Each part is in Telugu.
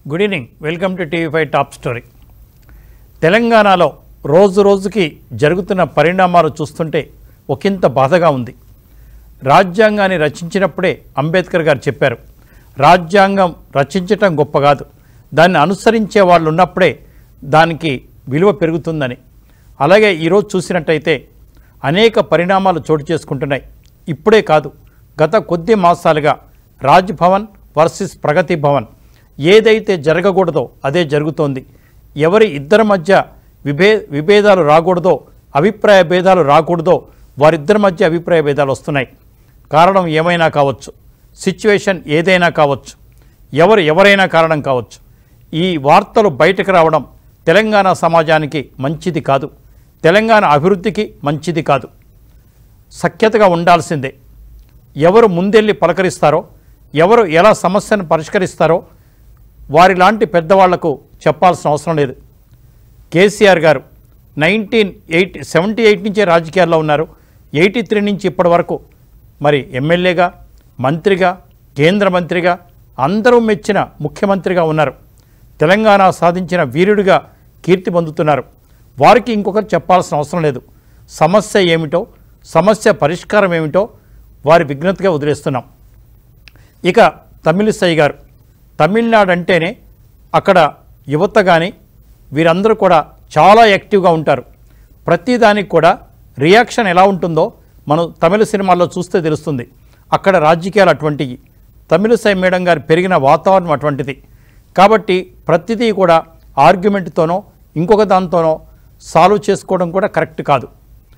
Good evening welcome to TV five top story తెలంగాణలో రోజు రోజుకి జరుగుతున్న పరిణామాలు చూస్తుంటే ఒకంత బాధగా ఉంది రాజ్యాంగాన్ని రచించినప్పుడే అంబేద్కర్ గారు చెప్పారు రాజ్యాంగం రచించటం గొప్ప కాదు దాన్ని అనుసరించే వాళ్ళు ఉన్నప్పుడే దానికి విలువ పెరుగుతుందని అలాగే ఈరోజు చూసినట్టయితే అనేక పరిణామాలు చోటు చేసుకుంటున్నాయి ఇప్పుడే కాదు గత కొద్ది మాసాలుగా రాజ్ భవన్ వర్సెస్ ప్రగతి భవన్ ఏదైతే జరగకూడదో అదే జరుగుతోంది ఎవరి ఇద్దరి మధ్య విభే విభేదాలు రాకూడదో అభిప్రాయ భేదాలు రాకూడదో వారిద్దరి మధ్య అభిప్రాయ భేదాలు వస్తున్నాయి కారణం ఏమైనా కావచ్చు సిచ్యువేషన్ ఏదైనా కావచ్చు ఎవరు ఎవరైనా కారణం కావచ్చు ఈ వార్తలు బయటకు రావడం తెలంగాణ సమాజానికి మంచిది కాదు తెలంగాణ అభివృద్ధికి మంచిది కాదు సఖ్యతగా ఉండాల్సిందే ఎవరు ముందెళ్ళి పలకరిస్తారో ఎవరు ఎలా సమస్యను పరిష్కరిస్తారో వారిలాంటి పెద్దవాళ్లకు చెప్పాల్సిన అవసరం లేదు కేసీఆర్ గారు నైన్టీన్ ఎయిటీ సెవెంటీ ఎయిట్ నుంచే రాజకీయాల్లో ఉన్నారు ఎయిటీ త్రీ నుంచి ఇప్పటి వరకు మరి ఎమ్మెల్యేగా మంత్రిగా కేంద్ర మంత్రిగా అందరూ మెచ్చిన ముఖ్యమంత్రిగా ఉన్నారు తెలంగాణ సాధించిన వీరుడిగా కీర్తి పొందుతున్నారు వారికి ఇంకొకరు చెప్పాల్సిన అవసరం లేదు సమస్య ఏమిటో సమస్య పరిష్కారం ఏమిటో వారి విజ్ఞతగా వదిలేస్తున్నాం ఇక తమిళిసై గారు తమిళనాడు అంటేనే అక్కడ యువత కానీ వీరందరూ కూడా చాలా యాక్టివ్గా ఉంటారు ప్రతిదానికి కూడా రియాక్షన్ ఎలా ఉంటుందో మనం తమిళ సినిమాల్లో చూస్తే తెలుస్తుంది అక్కడ రాజకీయాలు అటువంటివి తమిళసై మేడం గారు పెరిగిన వాతావరణం అటువంటిది కాబట్టి ప్రతిదీ కూడా ఆర్గ్యుమెంట్తోనో ఇంకొక దాంతోనో సాల్వ్ చేసుకోవడం కూడా కరెక్ట్ కాదు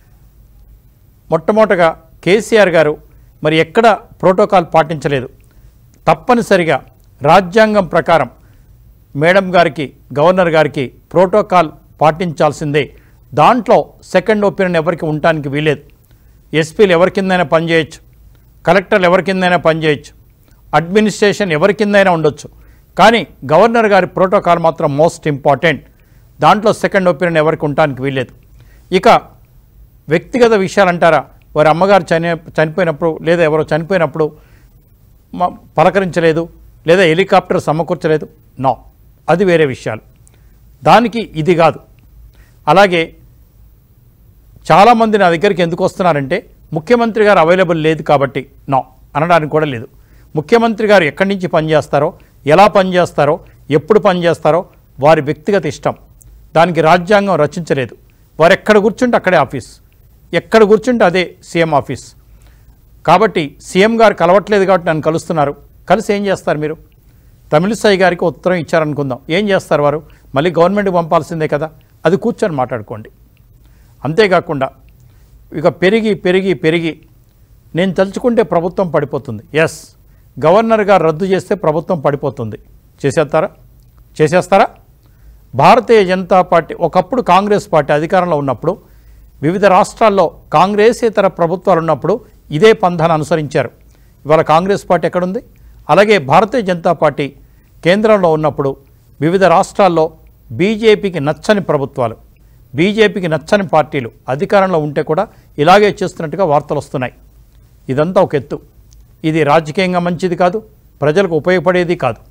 మొట్టమొదటగా కేసీఆర్ గారు మరి ఎక్కడ ప్రోటోకాల్ పాటించలేదు తప్పనిసరిగా రాజ్యాంగం ప్రకారం మేడం గారికి గవర్నర్ గారికి ప్రోటోకాల్ పాటించాల్సిందే దాంట్లో సెకండ్ ఒపీనియన్ ఎవరికి ఉండటానికి వీలేదు ఎస్పీలు ఎవరి కిందైనా పనిచేయచ్చు కలెక్టర్లు ఎవరి కిందైనా పనిచేయచ్చు అడ్మినిస్ట్రేషన్ ఎవరి కిందైనా ఉండొచ్చు కానీ గవర్నర్ గారి ప్రోటోకాల్ మాత్రం మోస్ట్ ఇంపార్టెంట్ దాంట్లో సెకండ్ ఒపీనియన్ ఎవరికి ఉండటానికి వీలేదు ఇక వ్యక్తిగత విషయాలు అంటారా వారి అమ్మగారు చని చనిపోయినప్పుడు లేదా ఎవరో చనిపోయినప్పుడు మ- పలకరించలేదు లేదా హెలికాప్టర్ సమకూర్చలేదు నో అది వేరే విషయాలు దానికి ఇది కాదు అలాగే చాలామంది నా దగ్గరికి ఎందుకు వస్తున్నారంటే ముఖ్యమంత్రి గారు అవైలబుల్ లేదు కాబట్టి నో అనడానికి కూడా లేదు ముఖ్యమంత్రి గారు ఎక్కడి నుంచి పనిచేస్తారో ఎలా పనిచేస్తారో ఎప్పుడు పనిచేస్తారో వారి వ్యక్తిగత ఇష్టం దానికి రాజ్యాంగం రచించలేదు వారు ఎక్కడ కూర్చుంటే అక్కడే ఆఫీస్ ఎక్కడ కూర్చుంటే అదే సీఎం ఆఫీస్ కాబట్టి సీఎం గారు కలవట్లేదు కాబట్టి నన్ను కలుస్తున్నారు కలిసి ఏం చేస్తారు మీరు తమిళిసాయి గారికి ఉత్తరం ఇచ్చారనుకుందాం ఏం చేస్తారు వారు మళ్ళీ గవర్నమెంట్కి పంపాల్సిందే కదా అది కూర్చొని మాట్లాడుకోండి అంతేకాకుండా ఇక పెరిగి పెరిగి పెరిగి నేను తలుచుకుంటే ప్రభుత్వం పడిపోతుంది ఎస్ గవర్నర్ గారు రద్దు చేస్తే ప్రభుత్వం పడిపోతుంది చేసేస్తారా చేసేస్తారా భారతీయ జనతా పార్టీ ఒకప్పుడు కాంగ్రెస్ పార్టీ అధికారంలో ఉన్నప్పుడు వివిధ రాష్ట్రాల్లో కాంగ్రెసేతర ప్రభుత్వాలు ఉన్నప్పుడు ఇదే పంధాన్ని అనుసరించారు ఇవాళ కాంగ్రెస్ పార్టీ ఎక్కడుంది అలాగే భారతీయ జనతా పార్టీ కేంద్రంలో ఉన్నప్పుడు వివిధ రాష్ట్రాల్లో బీజేపీకి నచ్చని ప్రభుత్వాలు బీజేపీకి నచ్చని పార్టీలు అధికారంలో ఉంటే కూడా ఇలాగే చేస్తున్నట్టుగా వార్తలు వస్తున్నాయి ఇదంతా ఒక ఎత్తు ఇది రాజకీయంగా మంచిది కాదు ప్రజలకు ఉపయోగపడేది కాదు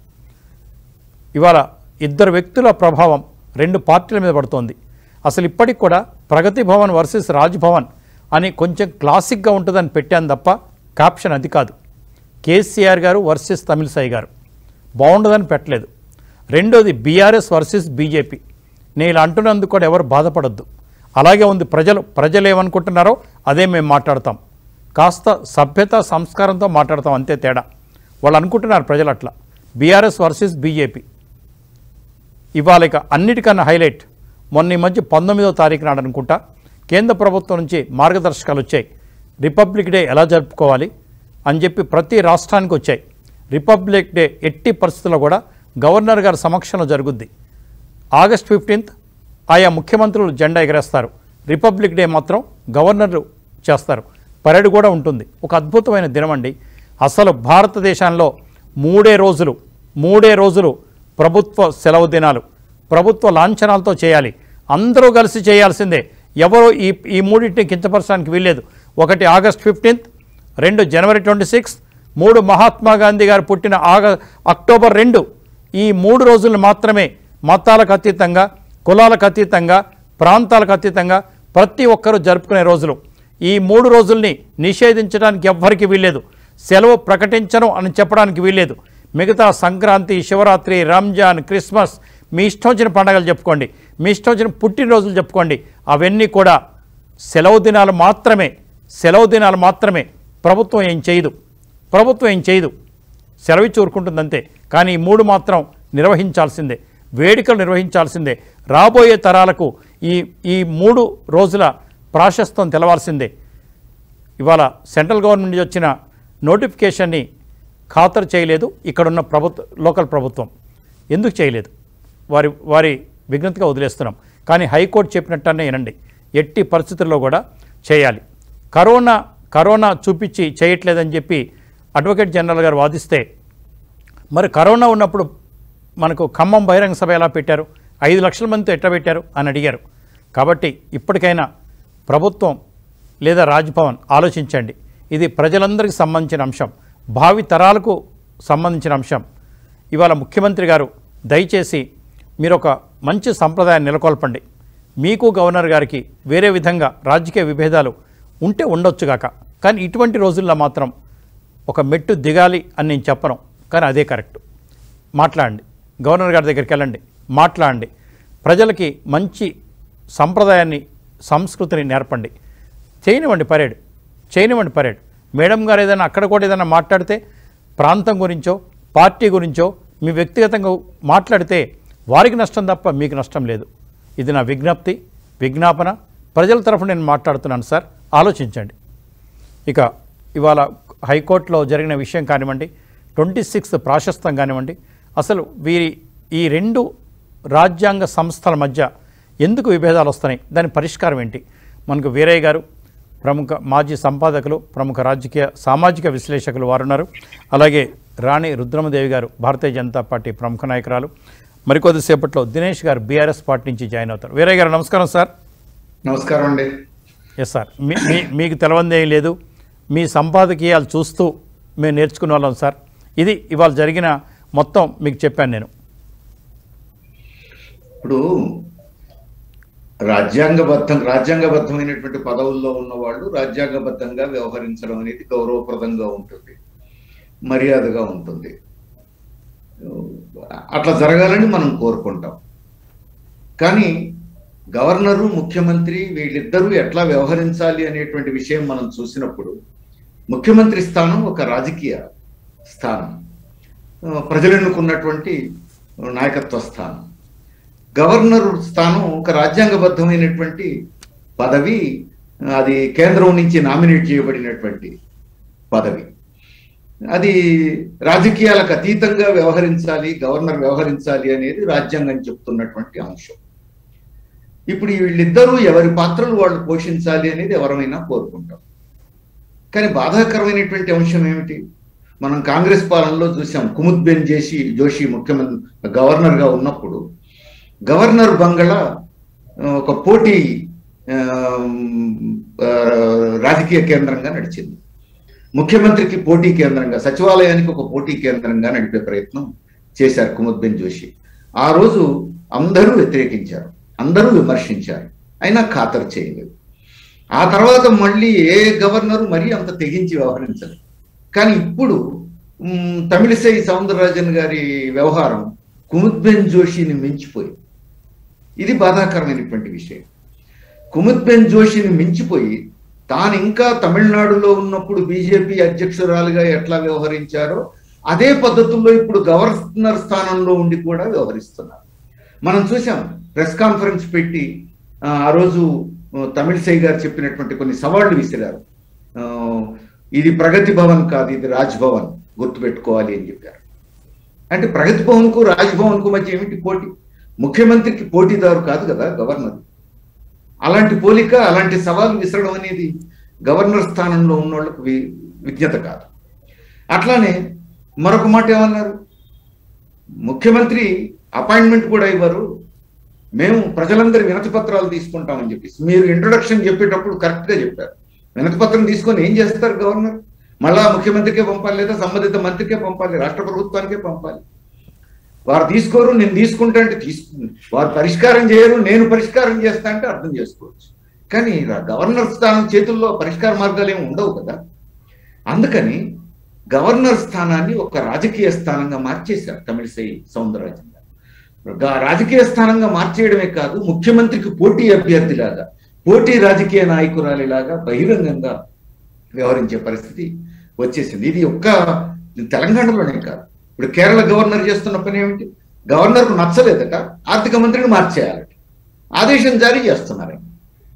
ఇవాళ ఇద్దరు వ్యక్తుల ప్రభావం రెండు పార్టీల మీద పడుతోంది అసలు ఇప్పటికి కూడా ప్రగతి భవన్ వర్సెస్ రాజ్ భవన్ అని కొంచెం క్లాసిక్గా ఉంటుందని పెట్టాను తప్ప క్యాప్షన్ అది కాదు కేసీఆర్ గారు వర్సెస్ తమిళసాయి గారు బాగుండదని పెట్టలేదు రెండోది బీఆర్ఎస్ వర్సెస్ బీజేపీ నేను ఇలా అంటున్నందుకు కూడా ఎవరు బాధపడొద్దు అలాగే ఉంది ప్రజలు ప్రజలు ఏమనుకుంటున్నారో అదే మేము మాట్లాడతాం కాస్త సభ్యత సంస్కారంతో మాట్లాడతాం అంతే తేడా వాళ్ళు అనుకుంటున్నారు ప్రజలు అట్లా బీఆర్ఎస్ వర్సెస్ బీజేపీ ఇవాళ ఇక అన్నిటికన్నా హైలైట్ మొన్న ఈ మధ్య పంతొమ్మిదో తారీఖు నాడు అనుకుంటా కేంద్ర ప్రభుత్వం నుంచి మార్గదర్శకాలు వచ్చాయి రిపబ్లిక్ డే ఎలా జరుపుకోవాలి అని చెప్పి ప్రతి రాష్ట్రానికి వచ్చాయి రిపబ్లిక్ డే ఎట్టి పరిస్థితుల్లో కూడా గవర్నర్ గారి సమక్షంలో జరుగుద్ది ఆగస్ట్ ఫిఫ్టీన్త్ ఆయా ముఖ్యమంత్రులు జెండా ఎగరేస్తారు రిపబ్లిక్ డే మాత్రం గవర్నర్లు చేస్తారు పరేడ్ కూడా ఉంటుంది ఒక అద్భుతమైన దినం అండి అసలు భారతదేశంలో మూడే రోజులు మూడే రోజులు ప్రభుత్వ సెలవు దినాలు ప్రభుత్వ లాంఛనాలతో చేయాలి అందరూ కలిసి చేయాల్సిందే ఎవరో ఈ ఈ మూడింటిని కించపరచడానికి వీల్లేదు ఒకటి ఆగస్ట్ ఫిఫ్టీన్త్ రెండు జనవరి ట్వంటీ సిక్స్ మూడు మహాత్మా గాంధీ గారు పుట్టిన ఆగ అక్టోబర్ రెండు ఈ మూడు రోజులు మాత్రమే మతాలకు అతీతంగా కులాలకు అతీతంగా ప్రాంతాలకు అతీతంగా ప్రతి ఒక్కరూ జరుపుకునే రోజులు ఈ మూడు రోజుల్ని నిషేధించడానికి ఎవ్వరికి వీల్లేదు సెలవు ప్రకటించను అని చెప్పడానికి వీల్లేదు మిగతా సంక్రాంతి శివరాత్రి రంజాన్ క్రిస్మస్ మీ ఇష్టం వచ్చిన పండగలు చెప్పుకోండి మీ ఇష్టం వచ్చిన పుట్టినరోజులు చెప్పుకోండి అవన్నీ కూడా సెలవు దినాలు మాత్రమే సెలవు దినాలు మాత్రమే ప్రభుత్వం ఏం చేయదు ప్రభుత్వం ఏం చేయదు సెలవు చూరుకుంటుంది అంతే కానీ ఈ మూడు మాత్రం నిర్వహించాల్సిందే వేడుకలు నిర్వహించాల్సిందే రాబోయే తరాలకు ఈ ఈ మూడు రోజుల ప్రాశస్తం తెలవాల్సిందే ఇవాళ సెంట్రల్ గవర్నమెంట్ నుంచి వచ్చిన నోటిఫికేషన్ని ఖాతరు చేయలేదు ఇక్కడున్న ప్రభుత్వ లోకల్ ప్రభుత్వం ఎందుకు చేయలేదు వారి వారి విజ్ఞతగా వదిలేస్తున్నాం కానీ హైకోర్టు చెప్పినట్టనే వినండి ఎట్టి పరిస్థితుల్లో కూడా చేయాలి కరోనా కరోనా చూపించి చేయట్లేదని చెప్పి అడ్వకేట్ జనరల్ గారు వాదిస్తే మరి కరోనా ఉన్నప్పుడు మనకు ఖమ్మం బహిరంగ సభ ఎలా పెట్టారు ఐదు లక్షల మందితో ఎట్లా పెట్టారు అని అడిగారు కాబట్టి ఇప్పటికైనా ప్రభుత్వం లేదా రాజ్భవన్ ఆలోచించండి ఇది ప్రజలందరికీ సంబంధించిన అంశం భావి తరాలకు సంబంధించిన అంశం ఇవాళ ముఖ్యమంత్రి గారు దయచేసి మీరు ఒక మంచి సంప్రదాయాన్ని నెలకొల్పండి మీకు గవర్నర్ గారికి వేరే విధంగా రాజకీయ విభేదాలు ఉంటే ఉండొచ్చుగాక కానీ ఇటువంటి రోజుల్లో మాత్రం ఒక మెట్టు దిగాలి అని నేను చెప్పను కానీ అదే కరెక్ట్ మాట్లాడండి గవర్నర్ గారి దగ్గరికి వెళ్ళండి మాట్లాడండి ప్రజలకి మంచి సంప్రదాయాన్ని సంస్కృతిని నేర్పండి చేయనివ్వండి పరేడ్ చేయనివ్వండి పరేడ్ మేడం గారు ఏదైనా అక్కడ కూడా ఏదైనా మాట్లాడితే ప్రాంతం గురించో పార్టీ గురించో మీ వ్యక్తిగతంగా మాట్లాడితే వారికి నష్టం తప్ప మీకు నష్టం లేదు ఇది నా విజ్ఞప్తి విజ్ఞాపన ప్రజల తరఫున నేను మాట్లాడుతున్నాను సార్ ఆలోచించండి ఇక ఇవాళ హైకోర్టులో జరిగిన విషయం కానివ్వండి ట్వంటీ సిక్స్త్ ప్రాశస్తం కానివ్వండి అసలు వీరి ఈ రెండు రాజ్యాంగ సంస్థల మధ్య ఎందుకు విభేదాలు వస్తున్నాయి దాని పరిష్కారం ఏంటి మనకు వీరయ్య గారు ప్రముఖ మాజీ సంపాదకులు ప్రముఖ రాజకీయ సామాజిక విశ్లేషకులు వారు ఉన్నారు అలాగే రాణి రుద్రమదేవి గారు భారతీయ జనతా పార్టీ ప్రముఖ నాయకురాలు మరికొద్దిసేపట్లో దినేష్ గారు బీఆర్ఎస్ పార్టీ నుంచి జాయిన్ అవుతారు వీరయ్య గారు నమస్కారం సార్ నమస్కారం అండి ఎస్ సార్ మీ మీ మీకు తెలవందేం లేదు మీ సంపాదకీయాలు చూస్తూ మేము నేర్చుకునే వాళ్ళం సార్ ఇది ఇవాళ జరిగిన మొత్తం మీకు చెప్పాను నేను ఇప్పుడు రాజ్యాంగబద్ధం రాజ్యాంగబద్ధమైనటువంటి పదవుల్లో ఉన్న వాళ్ళు రాజ్యాంగబద్ధంగా వ్యవహరించడం అనేది గౌరవప్రదంగా ఉంటుంది మర్యాదగా ఉంటుంది అట్లా జరగాలని మనం కోరుకుంటాం కానీ గవర్నరు ముఖ్యమంత్రి వీళ్ళిద్దరూ ఎట్లా వ్యవహరించాలి అనేటువంటి విషయం మనం చూసినప్పుడు ముఖ్యమంత్రి స్థానం ఒక రాజకీయ స్థానం ఆ, ప్రజలు ఎన్నుకున్నటువంటి నాయకత్వ స్థానం గవర్నర్ స్థానం ఒక రాజ్యాంగబద్ధమైనటువంటి పదవి అది కేంద్రం నుంచి నామినేట్ చేయబడినటువంటి పదవి అది రాజకీయాలకు అతీతంగా వ్యవహరించాలి గవర్నర్ వ్యవహరించాలి అనేది రాజ్యాంగం చెప్తున్నటువంటి అంశం ఇప్పుడు వీళ్ళిద్దరూ ఎవరి పాత్రలు వాళ్ళు పోషించాలి అనేది ఎవరైనా కోరుకుంటాం కానీ బాధాకరమైనటువంటి అంశం ఏమిటి మనం కాంగ్రెస్ పాలనలో చూసాం కుముద్ బెన్ జేషి జోషి ముఖ్యమంత్రి గవర్నర్గా ఉన్నప్పుడు గవర్నర్ బంగళా ఆ, ఒక పోటీ ఆ, ఆ, రాజకీయ కేంద్రంగా నడిచింది ముఖ్యమంత్రికి పోటీ కేంద్రంగా సచివాలయానికి ఒక పోటీ కేంద్రంగా నడిపే ప్రయత్నం చేశారు కుముద్ బెన్ జోషి ఆ రోజు అందరూ వ్యతిరేకించారు అందరూ విమర్శించారు అయినా ఖాతరు చేయలేదు ఆ తర్వాత మళ్ళీ ఏ గవర్నరు మరీ అంత తెగించి వ్యవహరించలేదు కానీ ఇప్పుడు మ్, తమిళిసై సౌందరరాజన్ గారి వ్యవహారం కుముద్ బెన్ జోషిని మించిపోయి ఇది బాధాకరమైనటువంటి విషయం కుముద్ బెన్ జోషిని మించిపోయి తాను ఇంకా తమిళనాడులో ఉన్నప్పుడు బీజేపీ అధ్యక్షురాలుగా ఎట్లా వ్యవహరించారో అదే పద్ధతుల్లో ఇప్పుడు గవర్నర్ స్థానంలో ఉండి కూడా వ్యవహరిస్తున్నారు మనం చూసాం ప్రెస్ కాన్ఫరెన్స్ పెట్టి ఆ, ఆ రోజు ఆ, తమిళిసై గారు చెప్పినటువంటి కొన్ని సవాళ్లు విసిరారు ఆ, ఇది ప్రగతి భవన్ కాదు ఇది రాజ్ భవన్ గుర్తుపెట్టుకోవాలి అని చెప్పారు అంటే ప్రగతి భవన్ కు రాజ్ భవన్ కు మధ్య ఏమిటి పోటీ ముఖ్యమంత్రికి పోటీదారు కాదు కదా గవర్నర్ అలాంటి పోలిక అలాంటి సవాలు విసరడం అనేది గవర్నర్ స్థానంలో ఉన్న వాళ్ళకు వి- విజ్ఞత కాదు అట్లానే మరొక మాట ఏమన్నారు ముఖ్యమంత్రి అపాయింట్మెంట్ కూడా ఇవ్వరు మేము ప్రజలందరి వినతి పత్రాలు తీసుకుంటామని చెప్పేసి మీరు ఇంట్రొడక్షన్ చెప్పేటప్పుడు కరెక్ట్ గా చెప్పారు వినతి పత్రం తీసుకొని ఏం చేస్తారు గవర్నర్ మళ్ళా ముఖ్యమంత్రికే పంపాలి లేదా సంబంధిత మంత్రికే పంపాలి రాష్ట్ర ప్రభుత్వానికే పంపాలి వారు తీసుకోరు నేను తీసుకుంటా అంటే తీసుకు వారు పరిష్కారం చేయరు నేను పరిష్కారం చేస్తా అంటే అర్థం చేసుకోవచ్చు కానీ రా- గవర్నర్ స్థానం చేతుల్లో పరిష్కార మార్గాలు ఏమి ఉండవు కదా అందుకని గవర్నర్ స్థానాన్ని ఒక రాజకీయ స్థానంగా మార్చేశారు తమిళసై సౌందరరాజన్ గారు గా- రాజకీయ స్థానంగా మార్చేయడమే కాదు ముఖ్యమంత్రికి పోటీ అభ్యర్థిలాగా పోటీ రాజకీయ నాయకురాలిలాగా బహిరంగంగా వ్యవహరించే పరిస్థితి వచ్చేసింది ఇది ఒక్క తెలంగాణలోనే కాదు ఇప్పుడు కేరళ గవర్నర్ చేస్తున్న పని ఏమిటి గవర్నర్కు నచ్చలేదట ఆర్థిక మంత్రిని మార్చేయాలట ఆదేశం జారీ చేస్తున్నారు ఆయన.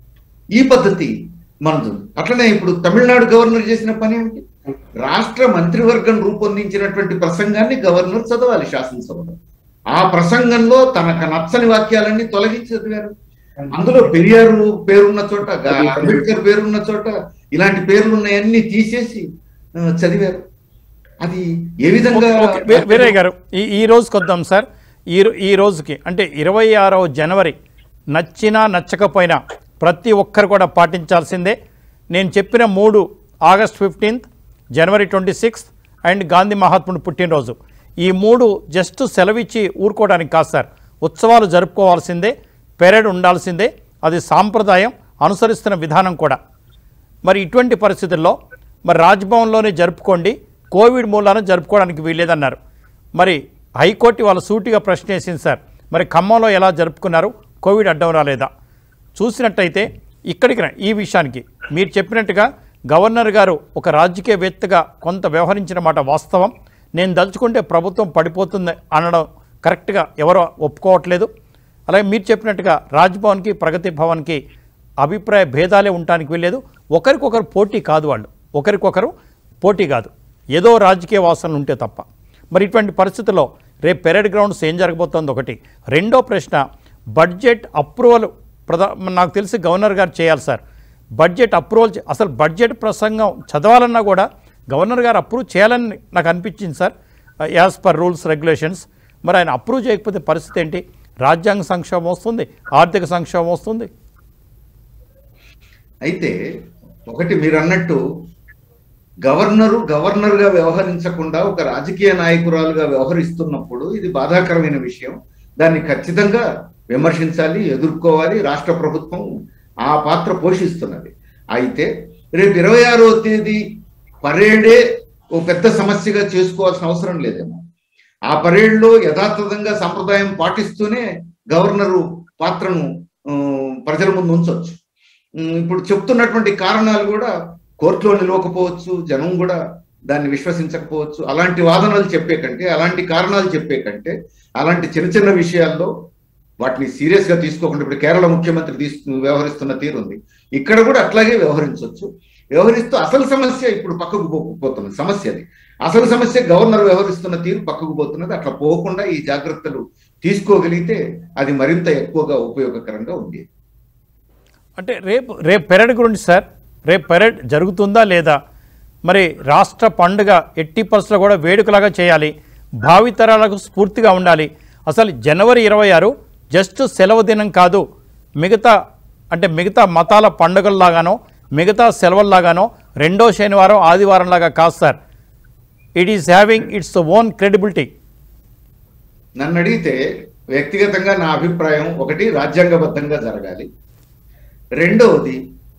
ఈ పద్ధతి మనది అట్లనే ఇప్పుడు తమిళనాడు గవర్నర్ చేసిన పని ఏమిటి రాష్ట్ర మంత్రివర్గం రూపొందించినటువంటి ప్రసంగాన్ని గవర్నర్ చదవాలి శాసనసభలో ఆ ప్రసంగంలో తనకు నచ్చని వాక్యాలన్నీ తొలగించి చదివారు అందులో పెరియారు పేరున్న చోట గా- అంబేద్కర్ పేరున్న చోట ఇలాంటి పేర్లు ఉన్నాయన్నీ తీసేసి ఆ, చదివారు అది ఏ విధంగా ఓకే, వీ- వీరయ్య గారు ఈ ఈ రోజుకి వద్దాం సార్ ఈ రో- ఈ రోజుకి అంటే ఇరవై ఆరవ జనవరి నచ్చినా నచ్చకపోయినా ప్రతి ఒక్కరు కూడా పాటించాల్సిందే నేను చెప్పిన మూడు August fifteenth January twenty sixth and Gandhi మహాత్ముడు పుట్టినరోజు ఈ మూడు జస్ట్ సెలవిచ్చి ఊరుకోవడానికి కాదు సార్ ఉత్సవాలు జరుపుకోవాల్సిందే పెరేడ్ ఉండాల్సిందే అది సాంప్రదాయం అనుసరిస్తున్న విధానం కూడా మరి ఇటువంటి పరిస్థితుల్లో మరి రాజ్భవన్లోనే జరుపుకోండి కోవిడ్ మూలాన జరుపుకోవడానికి వీల్లేదన్నారు మరి హైకోర్టు వాళ్ళ సూటిగా ప్రశ్న వేసింది సార్ మరి ఖమ్మంలో ఎలా జరుపుకున్నారు కోవిడ్ అడ్డం రాలేదా చూసినట్టయితే ఇక్కడికి రా- ఈ విషయానికి మీరు చెప్పినట్టుగా గవర్నర్ గారు ఒక రాజకీయవేత్తగా కొంత వ్యవహరించిన మాట వాస్తవం నేను దలుచుకుంటే ప్రభుత్వం పడిపోతుంది అనడం కరెక్ట్గా ఎవరో ఒప్పుకోవట్లేదు అలాగే మీరు చెప్పినట్టుగా రాజ్భవన్కి ప్రగతి భవన్కి అభిప్రాయ భేదాలే ఉండటానికి వెళ్ళలేదు ఒకరికొకరు పోటీ కాదు వాళ్ళు ఒకరికొకరు పోటీ కాదు ఏదో రాజకీయ వాసనలు ఉంటే తప్ప మరి ఇటువంటి పరిస్థితుల్లో రేపు పెరేడ్ గ్రౌండ్స్ ఏం జరగబోతోంది ఒకటి రెండో ప్రశ్న బడ్జెట్ అప్రూవల్ ప్రధా నాకు తెలిసి గవర్నర్ గారు చేయాలి సార్ బడ్జెట్ అప్రూవల్ చే- అసలు బడ్జెట్ ప్రసంగం చదవాలన్నా కూడా గవర్నర్ గారు అప్రూవ్ చేయాలని నాకు అనిపించింది sir as per rules regulations మరి ఆయన అప్రూవ్ చేయకపోతే పరిస్థితి ఏంటి రాజ్యాంగ సంక్షోభం వస్తుంది ఆర్థిక సంక్షోభం వస్తుంది అయితే ఒకటి మీరు అన్నట్టు గవర్నరు గవర్నర్ గా వ్యవహరించకుండా ఒక రాజకీయ నాయకురాలుగా వ్యవహరిస్తున్నప్పుడు ఇది బాధాకరమైన విషయం దాన్ని ఖచ్చితంగా విమర్శించాలి ఎదుర్కోవాలి రాష్ట్ర ప్రభుత్వం ఆ పాత్ర పోషిస్తున్నది అయితే రేపు ఇరవై ఆరో తేదీ పరేడే ఓ పెద్ద సమస్యగా చేసుకోవాల్సిన అవసరం లేదేమో ఆ పరేడ్లో యథాతథంగా సంప్రదాయం పాటిస్తూనే గవర్నరు పాత్రను ఆ, ప్రజల ముందు ఉంచవచ్చు ఉమ్, ఇప్పుడు చెప్తున్నటువంటి కారణాలు కూడా కోర్టులో నిలవకపోవచ్చు జనం కూడా దాన్ని విశ్వసించకపోవచ్చు అలాంటి వాదనలు చెప్పే కంటే అలాంటి కారణాలు చెప్పే కంటే అలాంటి చిన్న చిన్న విషయాల్లో వాటిని సీరియస్ గా తీసుకోకుండా ఇప్పుడు కేరళ ముఖ్యమంత్రి తీసుకు వ్యవహరిస్తున్న తీరు ఉంది ఇక్కడ కూడా అట్లాగే వ్యవహరించవచ్చు వ్యవహరిస్తూ అసలు సమస్య ఇప్పుడు పక్కకు పో- పోతున్నది సమస్య అది అసలు సమస్య గవర్నర్ వ్యవహరిస్తున్న తీరు పక్కకు పోతున్నది అట్లా పోకుండా ఈ జాగ్రత్తలు తీసుకోగలిగితే అది మరింత ఎక్కువగా ఉపయోగకరంగా ఉండేది అంటే రేపు రేపు పెరేడ్ గురించి సార్ రేపు పెరేడ్ జరుగుతుందా లేదా మరి రాష్ట్ర పండుగ ఎట్టి పరిస్థితుల్లో కూడా వేడుకలాగా చేయాలి భావితరాలకు స్ఫూర్తిగా ఉండాలి అసలు జనవరి ఇరవై ఆరు జస్ట్ సెలవు దినం కాదు మిగతా అంటే మిగతా మతాల పండుగల్లాగానో మిగతా సెలవుల్లాగానో రెండో శనివారం ఆదివారం లాగా కాదు sir it is having its own credibility నన్ను అడిగితే వ్యక్తిగతంగా నా అభిప్రాయం ఒకటి రాజ్యాంగబద్ధంగా జరగాలి రెండవది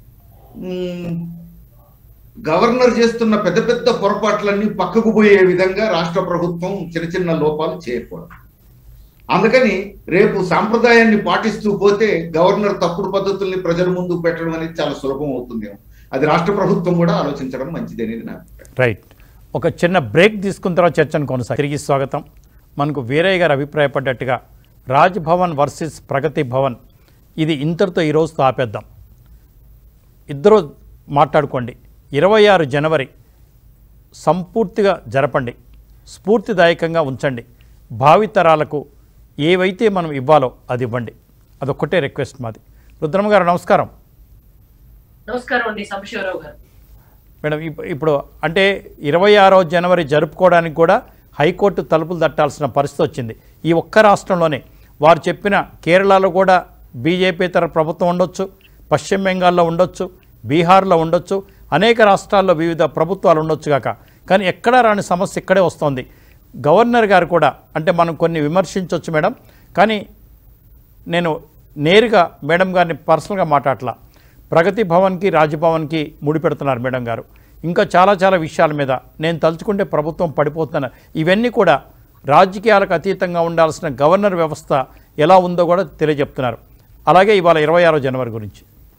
మ్, గవర్నర్ చేస్తున్న పెద్ద పెద్ద పొరపాట్లన్నీ పక్కకు పోయే విధంగా రాష్ట్ర ప్రభుత్వం చిన్న చిన్న లోపాలు చేయకూడదు అందుకని రేపు సాంప్రదాయాన్ని పాటిస్తూ పోతే గవర్నర్ తప్పుడు పద్ధతుల్ని ప్రజల ముందు పెట్టడం అనేది చాలా సులభం అవుతుందేమో అది రాష్ట్ర ప్రభుత్వం కూడా ఆలోచించడం మంచిది అనేది నా అభిప్రాయం రైట్ ఒక చిన్న బ్రేక్ తీసుకున్న తర్వాత చర్చను కొనసాగి తిరిగి స్వాగతం మనకు వీరయ్య గారు అభిప్రాయపడ్డట్టుగా రాజ్ భవన్ వర్సెస్ ప్రగతి భవన్ ఇది ఇంతటితో ఈ రోజుతో ఆపేద్దాం ఇద్దరు మాట్లాడుకోండి ఇరవై ఆరు జనవరి సంపూర్తిగా జరపండి స్ఫూర్తిదాయకంగా ఉంచండి భావితరాలకు ఏవైతే మనం ఇవ్వాలో అది ఇవ్వండి అదొక్కటే రిక్వెస్ట్ మాది రుద్రమ్మ గారు నమస్కారం నమస్కారం అండి సంశివరావు గారు మేడం ఇప్- ఇప్పుడు అంటే ఇరవై ఆరో జనవరి జరుపుకోవడానికి కూడా హైకోర్టు తలుపులు తట్టాల్సిన పరిస్థితి వచ్చింది ఈ ఒక్క రాష్ట్రంలోనే వారు చెప్పిన కేరళలో కూడా బీజేపీతర ప్రభుత్వం ఉండొచ్చు పశ్చిమ బెంగాల్లో ఉండొచ్చు బీహార్లో ఉండొచ్చు అనేక రాష్ట్రాల్లో వివిధ ప్రభుత్వాలు ఉండొచ్చు కాక కానీ ఎక్కడా రాని సమస్య ఇక్కడే వస్తోంది గవర్నర్ గారు కూడా అంటే మనం కొన్ని విమర్శించవచ్చు మేడం కానీ నేను నేరుగా మేడం గారిని పర్సనల్గా మాట్లాడలా ప్రగతి భవన్కి రాజ్భవన్కి ముడిపెడుతున్నారు మేడం గారు ఇంకా చాలా చాలా విషయాల మీద నేను తలుచుకుంటే ప్రభుత్వం పడిపోతున్న ఇవన్నీ కూడా రాజకీయాలకు అతీతంగా ఉండాల్సిన గవర్నర్ వ్యవస్థ ఎలా ఉందో కూడా తెలియజెప్తున్నారు అలాగే ఇవాళ ఇరవై ఆరో జనవరి గురించి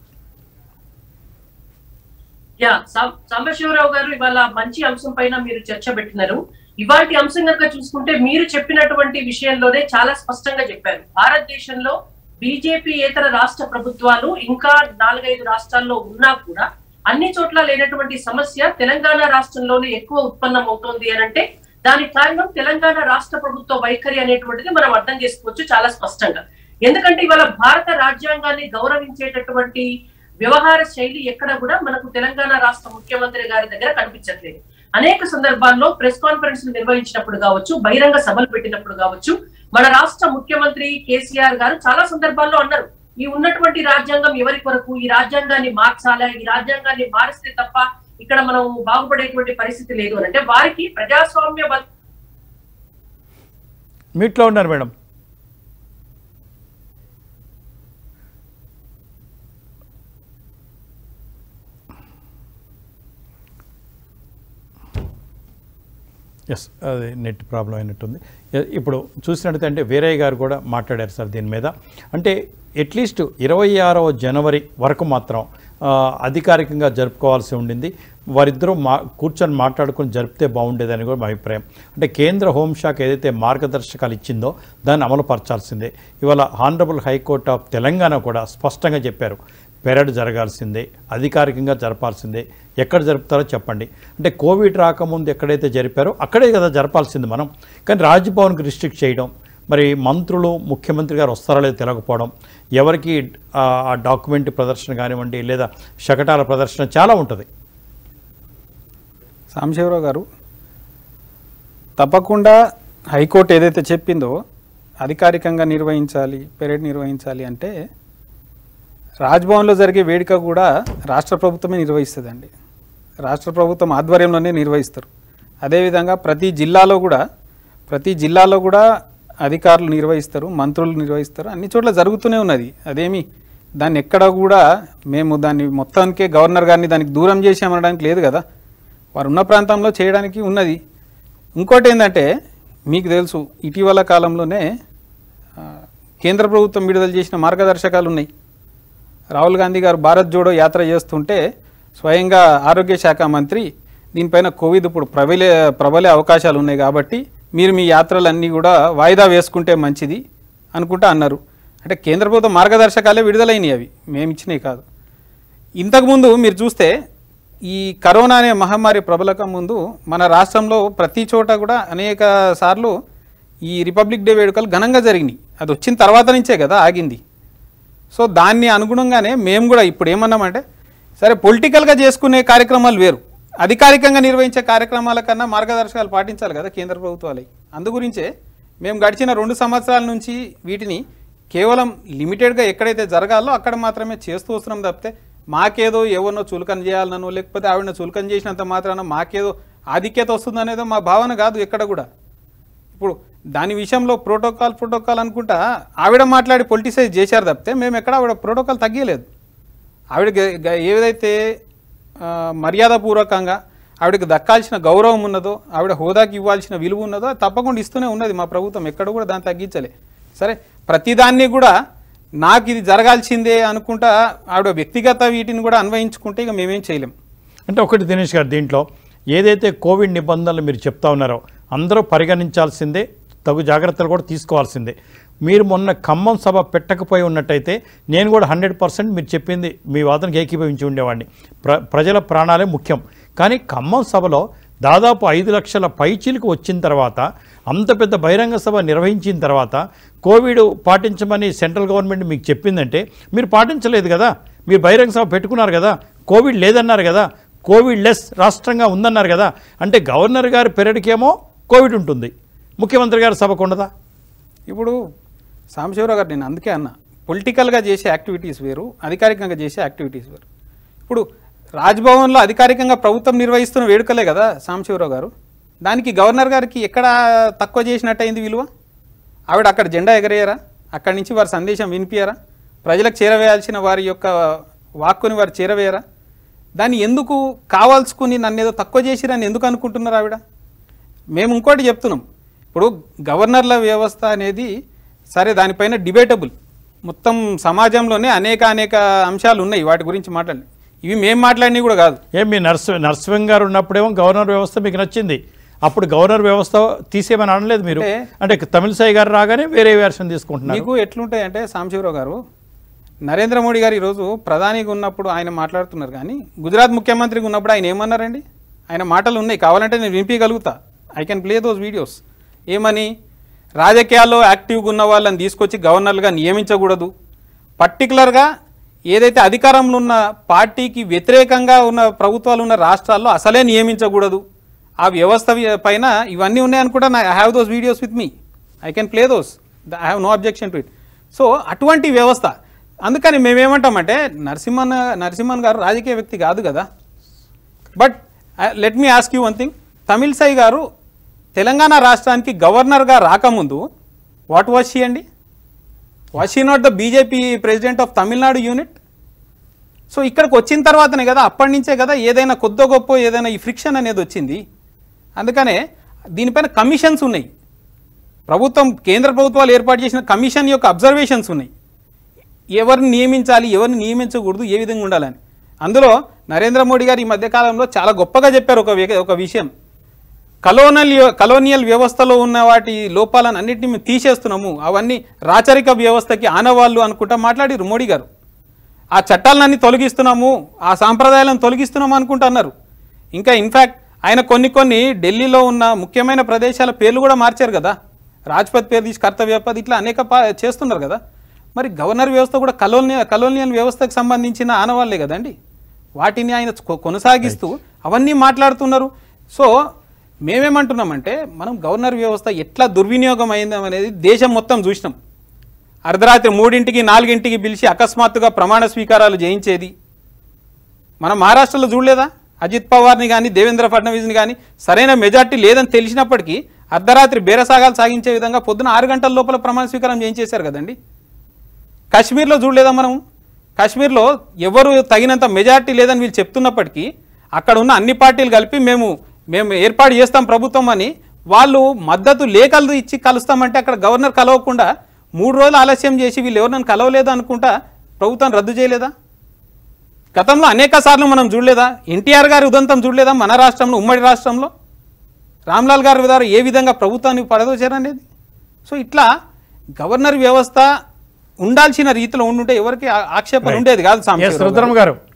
యా సాం- సాంబశివరావు గారు ఇవాళ మంచి అంశం పైన మీరు చర్చ పెట్టినారు ఇవాటి అంశం కనుక చూసుకుంటే మీరు చెప్పినటువంటి విషయంలోనే చాలా స్పష్టంగా చెప్పారు భారతదేశంలో బీజేపీ ఏతర రాష్ట్ర ప్రభుత్వాలు ఇంకా నాలుగైదు రాష్ట్రాల్లో ఉన్నా కూడా అన్ని చోట్ల లేనటువంటి సమస్య తెలంగాణ రాష్ట్రంలోనే ఎక్కువ ఉత్పన్నం అవుతోంది అని అంటే దానికి కారణం తెలంగాణ రాష్ట్ర ప్రభుత్వ వైఖరి అనేటువంటిది మనం అర్థం చేసుకోవచ్చు చాలా స్పష్టంగా ఎందుకంటే ఇవాళ భారత రాజ్యాంగాన్ని గౌరవించేటటువంటి వ్యవహార శైలి ఎక్కడ కూడా మనకు తెలంగాణ రాష్ట్ర ముఖ్యమంత్రి గారి దగ్గర కనిపించట్లేదు అనేక సందర్భాల్లో ప్రెస్ కాన్ఫరెన్స్ నిర్వహించినప్పుడు కావచ్చు బహిరంగ సభలు పెట్టినప్పుడు కావచ్చు మన రాష్ట్ర ముఖ్యమంత్రి కేసీఆర్ గారు చాలా సందర్భాల్లో అన్నారు ఈ ఉన్నటువంటి రాజ్యాంగం ఎవరి కొరకు ఈ రాజ్యాంగాన్ని మార్చాలా ఈ రాజ్యాంగాన్ని మారిస్తే తప్ప ఇక్కడ మనం బాగుపడేటువంటి పరిస్థితి లేదు అని అంటే వారికి ప్రజాస్వామ్య బద్ద- మీట్లో ఉన్నారు మేడం ఎస్ అది నెట్ ప్రాబ్లం అయినట్టుంది ఎ- ఇప్పుడు చూసినట్టయితే అంటే వీరయ్య గారు కూడా మాట్లాడారు సార్ దీని మీద అంటే అట్లీస్ట్ ఇరవై ఆరవ జనవరి వరకు మాత్రం ఆ, అధికారికంగా జరుపుకోవాల్సి ఉండింది వారిద్దరూ మా కూర్చొని మాట్లాడుకొని జరిపితే బాగుండేదని కూడా మా అభిప్రాయం అంటే కేంద్ర హోంశాఖ ఏదైతే మార్గదర్శకాలు ఇచ్చిందో దాన్ని అమలు పరచాల్సిందే ఇవాళ హానరబుల్ హైకోర్ట్ ఆఫ్ తెలంగాణ కూడా స్పష్టంగా చెప్పారు పెరడ్ జరగాల్సిందే అధికారికంగా జరపాల్సిందే ఎక్కడ జరుపుతారో చెప్పండి అంటే కోవిడ్ రాకముందు ఎక్కడైతే జరిపారో అక్కడే కదా జరపాల్సింది మనం కానీ రాజ్భవన్కి రిస్ట్రిక్ట్ చేయడం మరి మంత్రులు ముఖ్యమంత్రి గారు వస్తారో లేదో తెలియకపోవడం ఎవరికి ఆ ఆ డాక్యుమెంట్ ప్రదర్శన కానివ్వండి లేదా శకటాల ప్రదర్శన చాలా ఉంటుంది సాంబశివరావు గారు తప్పకుండా హైకోర్టు ఏదైతే చెప్పిందో అధికారికంగా నిర్వహించాలి పెరేడ్ నిర్వహించాలి అంటే రాజ్భవన్లో జరిగే వేడుక కూడా రాష్ట్ర ప్రభుత్వమే నిర్వహిస్తుందండి రాష్ట్ర ప్రభుత్వం ఆధ్వర్యంలోనే నిర్వహిస్తారు అదేవిధంగా ప్రతి జిల్లాలో కూడా ప్రతి జిల్లాలో కూడా అధికారులు నిర్వహిస్తారు మంత్రులు నిర్వహిస్తారు అన్ని చోట్ల జరుగుతూనే ఉన్నది అదేమి దాన్ని ఎక్కడ కూడా మేము దాన్ని మొత్తానికే గవర్నర్ గారిని దానికి దూరం చేసామనడానికి లేదు కదా వారు ఉన్న ప్రాంతంలో చేయడానికి ఉన్నది ఇంకోటి ఏంటంటే మీకు తెలుసు ఇటీవల కాలంలోనే ఆ, కేంద్ర ప్రభుత్వం విడుదల చేసిన మార్గదర్శకాలు ఉన్నాయి రాహుల్ గాంధీ గారు భారత్ జోడో యాత్ర చేస్తుంటే స్వయంగా ఆరోగ్య శాఖ మంత్రి దీనిపైన కోవిడ్ ఇప్పుడు ప్రబలే ప్రబలే అవకాశాలు ఉన్నాయి కాబట్టి మీరు మీ యాత్రలన్నీ కూడా వాయిదా వేసుకుంటే మంచిది అనుకుంటా అన్నారు అంటే కేంద్ర ప్రభుత్వం మార్గదర్శకాలే విడుదలైనవి అవి మేము ఇచ్చినవి కాదు ఇంతకుముందు మీరు చూస్తే ఈ కరోనా అనే మహమ్మారి ప్రబలకం ముందు మన రాష్ట్రంలో ప్రతి చోట కూడా అనేక సార్లు ఈ రిపబ్లిక్ డే వేడుకలు ఘనంగా జరిగినాయి అది వచ్చిన తర్వాత నుంచే కదా ఆగింది సో దాన్ని అనుగుణంగానే మేము కూడా ఇప్పుడు ఏమన్నామంటే సరే పొలిటికల్గా చేసుకునే కార్యక్రమాలు వేరు అధికారికంగా నిర్వహించే కార్యక్రమాల కన్నా మార్గదర్శకాలు పాటించాలి కదా కేంద్ర ప్రభుత్వాలకి అందుగురించే మేము గడిచిన రెండు సంవత్సరాల నుంచి వీటిని కేవలం లిమిటెడ్గా ఎక్కడైతే జరగాలో అక్కడ మాత్రమే చేస్తూ వస్తున్నాం తప్పితే మాకేదో ఎవరినో చులకన చేయాలనో లేకపోతే ఆవిడని చులకన చేసినంత మాత్రాన మాకేదో ఆధిక్యత వస్తుందనేదో మా భావన కాదు ఎక్కడ కూడా ఇప్పుడు దాని విషయంలో ప్రోటోకాల్ ప్రోటోకాల్ అనుకుంటా ఆవిడ మాట్లాడి పొలిటిసైజ్ చేశారు తప్పితే మేము ఎక్కడ ఆవిడ ప్రోటోకాల్ తగ్గలేదు ఆవిడ గ- గ- ఏదైతే ఆ, మర్యాదపూర్వకంగా ఆవిడకి దక్కాల్సిన గౌరవం ఉన్నదో ఆవిడ హోదాకి ఇవ్వాల్సిన విలువ ఉన్నదో అది తప్పకుండా ఇస్తూనే ఉన్నది మా ప్రభుత్వం ఎక్కడ కూడా దాన్ని తగ్గించలే సరే ప్రతిదాన్ని కూడా నాకు ఇది జరగాల్సిందే అనుకుంటా ఆవిడ వ్యక్తిగత వీటిని కూడా అన్వయించుకుంటే ఇక మేమేం చేయలేం అంటే ఒకటి దినేష్ గారు దీంట్లో ఏదైతే కోవిడ్ నిబంధనలు మీరు చెప్తా ఉన్నారో అందరూ పరిగణించాల్సిందే తగు జాగ్రత్తలు కూడా తీసుకోవాల్సిందే మీరు మొన్న ఖమ్మం సభ పెట్టకపోయి ఉన్నట్టయితే నేను కూడా హండ్రెడ్ పర్సెంట్ మీరు చెప్పింది మీ వాదనకి ఏకీభవించి ఉండేవాడిని ప్ర ప్రజల ప్రాణాలే ముఖ్యం కానీ ఖమ్మం సభలో దాదాపు ఐదు లక్షల పైచీలకు వచ్చిన తర్వాత అంత పెద్ద బహిరంగ సభ నిర్వహించిన తర్వాత కోవిడ్ పాటించమని సెంట్రల్ గవర్నమెంట్ మీకు చెప్పిందంటే మీరు పాటించలేదు కదా మీరు బహిరంగ సభ పెట్టుకున్నారు కదా కోవిడ్ లేదన్నారు కదా కోవిడ్ లెస్ రాష్ట్రంగా ఉందన్నారు కదా అంటే గవర్నర్ గారి పెరడికేమో కోవిడ్ ఉంటుంది ముఖ్యమంత్రి గారి సభకు ఉండదా ఇప్పుడు సాంబశివరావు గారు నేను అందుకే అన్న పొలిటికల్గా చేసే యాక్టివిటీస్ వేరు అధికారికంగా చేసే యాక్టివిటీస్ వేరు ఇప్పుడు రాజ్భవన్లో అధికారికంగా ప్రభుత్వం నిర్వహిస్తున్న వేడుకలే కదా సాంబశివరావు గారు దానికి గవర్నర్ గారికి ఎక్కడ తక్కువ చేసినట్టయింది విలువ ఆవిడ అక్కడ జెండా ఎగరేయరా అక్కడి నుంచి వారి సందేశం వినిపించరా ప్రజలకు చేరవేయాల్సిన వారి యొక్క వాక్కుని వారు చేరవేయరా దాన్ని ఎందుకు కావాల్సుకుని నన్ను ఏదో తక్కువ చేసిరని ఎందుకు అనుకుంటున్నారు ఆవిడ మేము ఇంకోటి చెప్తున్నాం ఇప్పుడు గవర్నర్ల వ్యవస్థ అనేది సరే దానిపైన డిబేటబుల్ మొత్తం సమాజంలోనే అనేక అనేక అంశాలు ఉన్నాయి వాటి గురించి మాట్లాడి ఇవి మేము మాట్లాడినవి కూడా కాదు ఏం మీ నర్సు నర్సింగ్ గారు ఉన్నప్పుడేమో గవర్నర్ వ్యవస్థ మీకు నచ్చింది అప్పుడు గవర్నర్ వ్యవస్థ తీసేయమని అనలేదు మీరు అంటే- అంటే తమిళసాయి గారు రాగానే వేరే వెర్షన్ తీసుకుంటున్నారు మీకు ఎట్లుంటాయి అంటే సాంబశివరావు గారు నరేంద్ర మోడీ గారు ఈరోజు ప్రధానిగా ఉన్నప్పుడు ఆయన మాట్లాడుతున్నారు కానీ గుజరాత్ ముఖ్యమంత్రిగా ఉన్నప్పుడు ఆయన ఏమన్నారండి ఆయన మాటలు ఉన్నాయి కావాలంటే నేను వినిపించగలుగుతా I can play those videos ఏమని రాజకీయాల్లో యాక్టివ్గా ఉన్న వాళ్ళని తీసుకొచ్చి గవర్నర్లుగా నియమించకూడదు పర్టికులర్గా ఏదైతే అధికారంలో ఉన్న పార్టీకి వ్యతిరేకంగా ఉన్న ప్రభుత్వాలు ఉన్న రాష్ట్రాల్లో అసలే నియమించకూడదు ఆ వ్యవస్థ వి- పైన ఇవన్నీ ఉన్నాయనుకుంటా I have those videos with me I can play those I have no objection to it so అటువంటి వ్యవస్థ అందుకని మేమేమంటామంటే నరసింహన్ నరసింహన్ గారు రాజకీయ వ్యక్తి కాదు కదా but let me ask you one thing Tamilisai garu Telangana రాష్ట్రానికి గవర్నర్గా రాకముందు వాట్ వాజ్ షీ అండి was she not the BJP president of Tamil Nadu unit so ఇక్కడికి వచ్చిన తర్వాతనే కదా అప్పటి నుంచే కదా ఏదైనా కొద్ద గొప్ప ఏదైనా ఈ ఫ్రిక్షన్ అనేది వచ్చింది అందుకనే దీనిపైన కమిషన్స్ ఉన్నాయి ప్రభుత్వం కేంద్ర ప్రభుత్వాలు ఏర్పాటు చేసిన కమిషన్ యొక్క అబ్జర్వేషన్స్ ఉన్నాయి ఎవరిని నియమించాలి ఎవరిని నియమించకూడదు ఏ విధంగా ఉండాలని అందులో నరేంద్ర మోడీ గారు ఈ మధ్యకాలంలో చాలా గొప్పగా చెప్పారు ఒక వ్య- ఒక విషయం కలోనల్ కలోనియల్ వ్యవస్థలో ఉన్న వాటి లోపాలను అన్నింటినీ మేము తీసేస్తున్నాము అవన్నీ రాచరిక వ్యవస్థకి ఆనవాళ్ళు అనుకుంటా మాట్లాడిరు మోడీ గారు ఆ చట్టాలన్నీ తొలగిస్తున్నాము ఆ సాంప్రదాయాలను తొలగిస్తున్నాము అనుకుంటున్నారు ఇంకా ఇన్ఫ్యాక్ట్ ఆయన కొన్ని కొన్ని ఢిల్లీలో ఉన్న ముఖ్యమైన ప్రదేశాల పేర్లు కూడా మార్చారు కదా రాజ్పథ్ పేరు తీసి కర్తవ్యపథ్ ఇట్లా అనేక పా- చేస్తున్నారు కదా మరి గవర్నర్ వ్యవస్థ కూడా కలోనియల్ కలోనియల్ వ్యవస్థకు సంబంధించిన ఆనవాళ్లే కదండి వాటిని ఆయన కొ- కొనసాగిస్తూ అవన్నీ మాట్లాడుతున్నారు సో మేమేమంటున్నామంటే మనం గవర్నర్ వ్యవస్థ ఎట్లా దుర్వినియోగం అయింది అనేది దేశం మొత్తం చూసినాం అర్ధరాత్రి మూడింటికి నాలుగింటికి పిలిచి అకస్మాత్తుగా ప్రమాణ స్వీకారాలు చేయించేది మనం మహారాష్ట్రలో చూడలేదా అజిత్ పవార్ని కానీ దేవేంద్ర ఫడ్నవీస్ని కానీ సరైన మెజార్టీ లేదని తెలిసినప్పటికీ అర్ధరాత్రి బేరసాగాలు సాగించే విధంగా పొద్దున ఆరు గంటల లోపల ప్రమాణ స్వీకారం చేయించేశారు కదండి కాశ్మీర్లో చూడలేదా మనం కాశ్మీర్లో ఎవరు తగినంత మెజార్టీ లేదని వీళ్ళు చెప్తున్నప్పటికీ అక్కడ ఉన్న అన్ని పార్టీలు కలిపి మేము మేము ఏర్పాటు చేస్తాం ప్రభుత్వం అని వాళ్ళు మద్దతు లేఖలు ఇచ్చి కలుస్తామంటే అక్కడ గవర్నర్ కలవకుండా మూడు రోజులు ఆలస్యం చేసి వీళ్ళు ఎవరినైనా కలవలేదు అనుకుంటా ప్రభుత్వం రద్దు చేయలేదా గతంలో అనేక సార్లు మనం చూడలేదా ఎన్టీఆర్ గారి ఉదంతం చూడలేదా మన రాష్ట్రంలో ఉమ్మడి రాష్ట్రంలో రామ్లాల్ గారి గారు ఏ విధంగా ప్రభుత్వాన్ని పడదోచారనేది సో ఇట్లా గవర్నర్ వ్యవస్థ ఉండాల్సిన రీతిలో ఉండుంటే ఎవరికి ఆ- ఆక్షేపణ ఉండేది కాదు ఎస్ సాంబశివరావు రుద్రమ గారు. గారు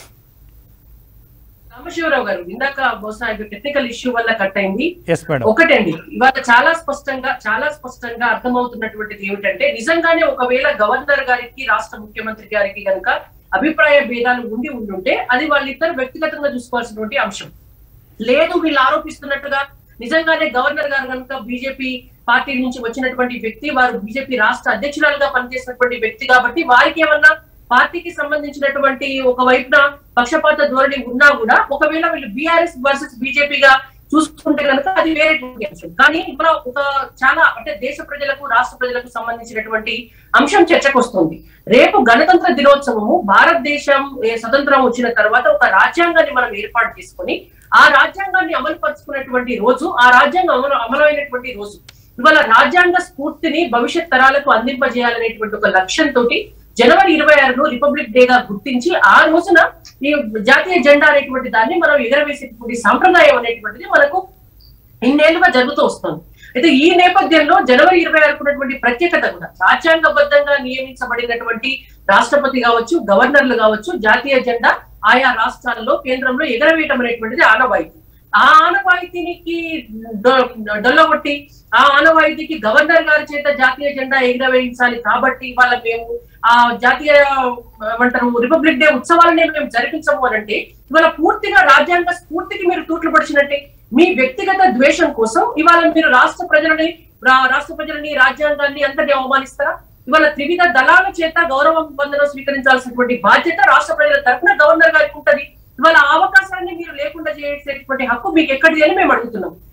సాంబశివరావు గారు ఇందాక బహుశా ఇది టెక్నికల్ ఇష్యూ వల్ల కట్ అయింది ఎస్ మేడం ఒకటండి ఇవాళ చాలా స్పష్టంగా చాలా స్పష్టంగా అర్థమవుతున్నటువంటిది ఏమిటంటే నిజంగానే ఒకవేళ గవర్నర్ గారికి రాష్ట్ర ముఖ్యమంత్రి గారికి గనుక అభిప్రాయ భేదాలు ఉండి ఉండుంటే అది వాళ్ళిద్దరు వ్యక్తిగతంగా చూసుకోవాల్సినటువంటి అంశం లేదు వీళ్ళు ఆరోపిస్తున్నట్టుగా నిజంగానే గవర్నర్ గారు కనుక బీజేపీ పార్టీ నుంచి వచ్చినటువంటి వ్యక్తి వారు బీజేపీ రాష్ట్ర అధ్యక్షురాలుగా పనిచేసినటువంటి వ్యక్తి కాబట్టి వారికి ఏమన్నా పార్టీకి సంబంధించినటువంటి ఒక వైపున పక్షపాత ధోరణి ఉన్నా కూడా ఒకవేళ వీళ్ళు బీఆర్ఎస్ వర్సెస్ బీజేపీగా చూసుకుంటే కనుక అది వేరేటువంటి అంశం కానీ ఇక్కడ ఒక చాలా అంటే దేశ ప్రజలకు రాష్ట్ర ప్రజలకు సంబంధించినటువంటి అంశం చర్చకు వస్తుంది రేపు గణతంత్ర దినోత్సవము భారతదేశం ఏ స్వతంత్రం వచ్చిన తర్వాత ఒక రాజ్యాంగాన్ని మనం ఏర్పాటు చేసుకొని ఆ రాజ్యాంగాన్ని అమలు పరుచుకున్నటువంటి రోజు ఆ రాజ్యాంగం అమలు అమలైనటువంటి రోజు ఇవాళ రాజ్యాంగ స్ఫూర్తిని భవిష్యత్ తరాలకు అందింపజేయాలనేటువంటి ఒక లక్ష్యంతో జనవరి ఇరవై ఆరును రిపబ్లిక్ డే గా గుర్తించి ఆ రోజున ఈ జాతీయ జెండా అనేటువంటి దాన్ని మనం ఎగరవేసేటువంటి సాంప్రదాయం అనేటువంటిది మనకు ఇన్నేళ్లుగా జరుగుతూ వస్తుంది అయితే ఈ నేపథ్యంలో జనవరి ఇరవై ఆరుకు ఉన్నటువంటి ప్రత్యేకత కూడా రాజ్యాంగబద్ధంగా నియమించబడినటువంటి రాష్ట్రపతి కావచ్చు గవర్నర్లు కావచ్చు జాతీయ జెండా ఆయా రాష్ట్రాల్లో కేంద్రంలో ఎగరవేయటం అనేటువంటిది ఆనవాయితీ ఆ ఆనవాయితీనికి డొ- డొల్లగొట్టి ఆ ఆనవాయితీకి గవర్నర్ గారి చేత జాతీయ జెండా ఎగరవేయించాలి కాబట్టి ఇవాళ మేము ఆ జాతీయ ఏమంటారు రిపబ్లిక్ డే ఉత్సవాలనే మేము జరిపించము అని అంటే ఇవాళ పూర్తిగా రాజ్యాంగ స్ఫూర్తికి మీరు తూట్లు పడిచినట్టే మీ వ్యక్తిగత ద్వేషం కోసం ఇవాళ మీరు రాష్ట్ర ప్రజలని రా- రాష్ట్ర ప్రజలని రాజ్యాంగాన్ని అంతటి అవమానిస్తారా ఇవాళ త్రివిధ దళాల చేత గౌరవ వందనం స్వీకరించాల్సినటువంటి బాధ్యత రాష్ట్ర ప్రజల తరఫున గవర్నర్ గారికి ఉంటది ఇవాళ ఆ అవకాశాన్ని మీరు లేకుండా చేసేటువంటి హక్కు మీకు ఎక్కడిది అని మేము అడుగుతున్నాం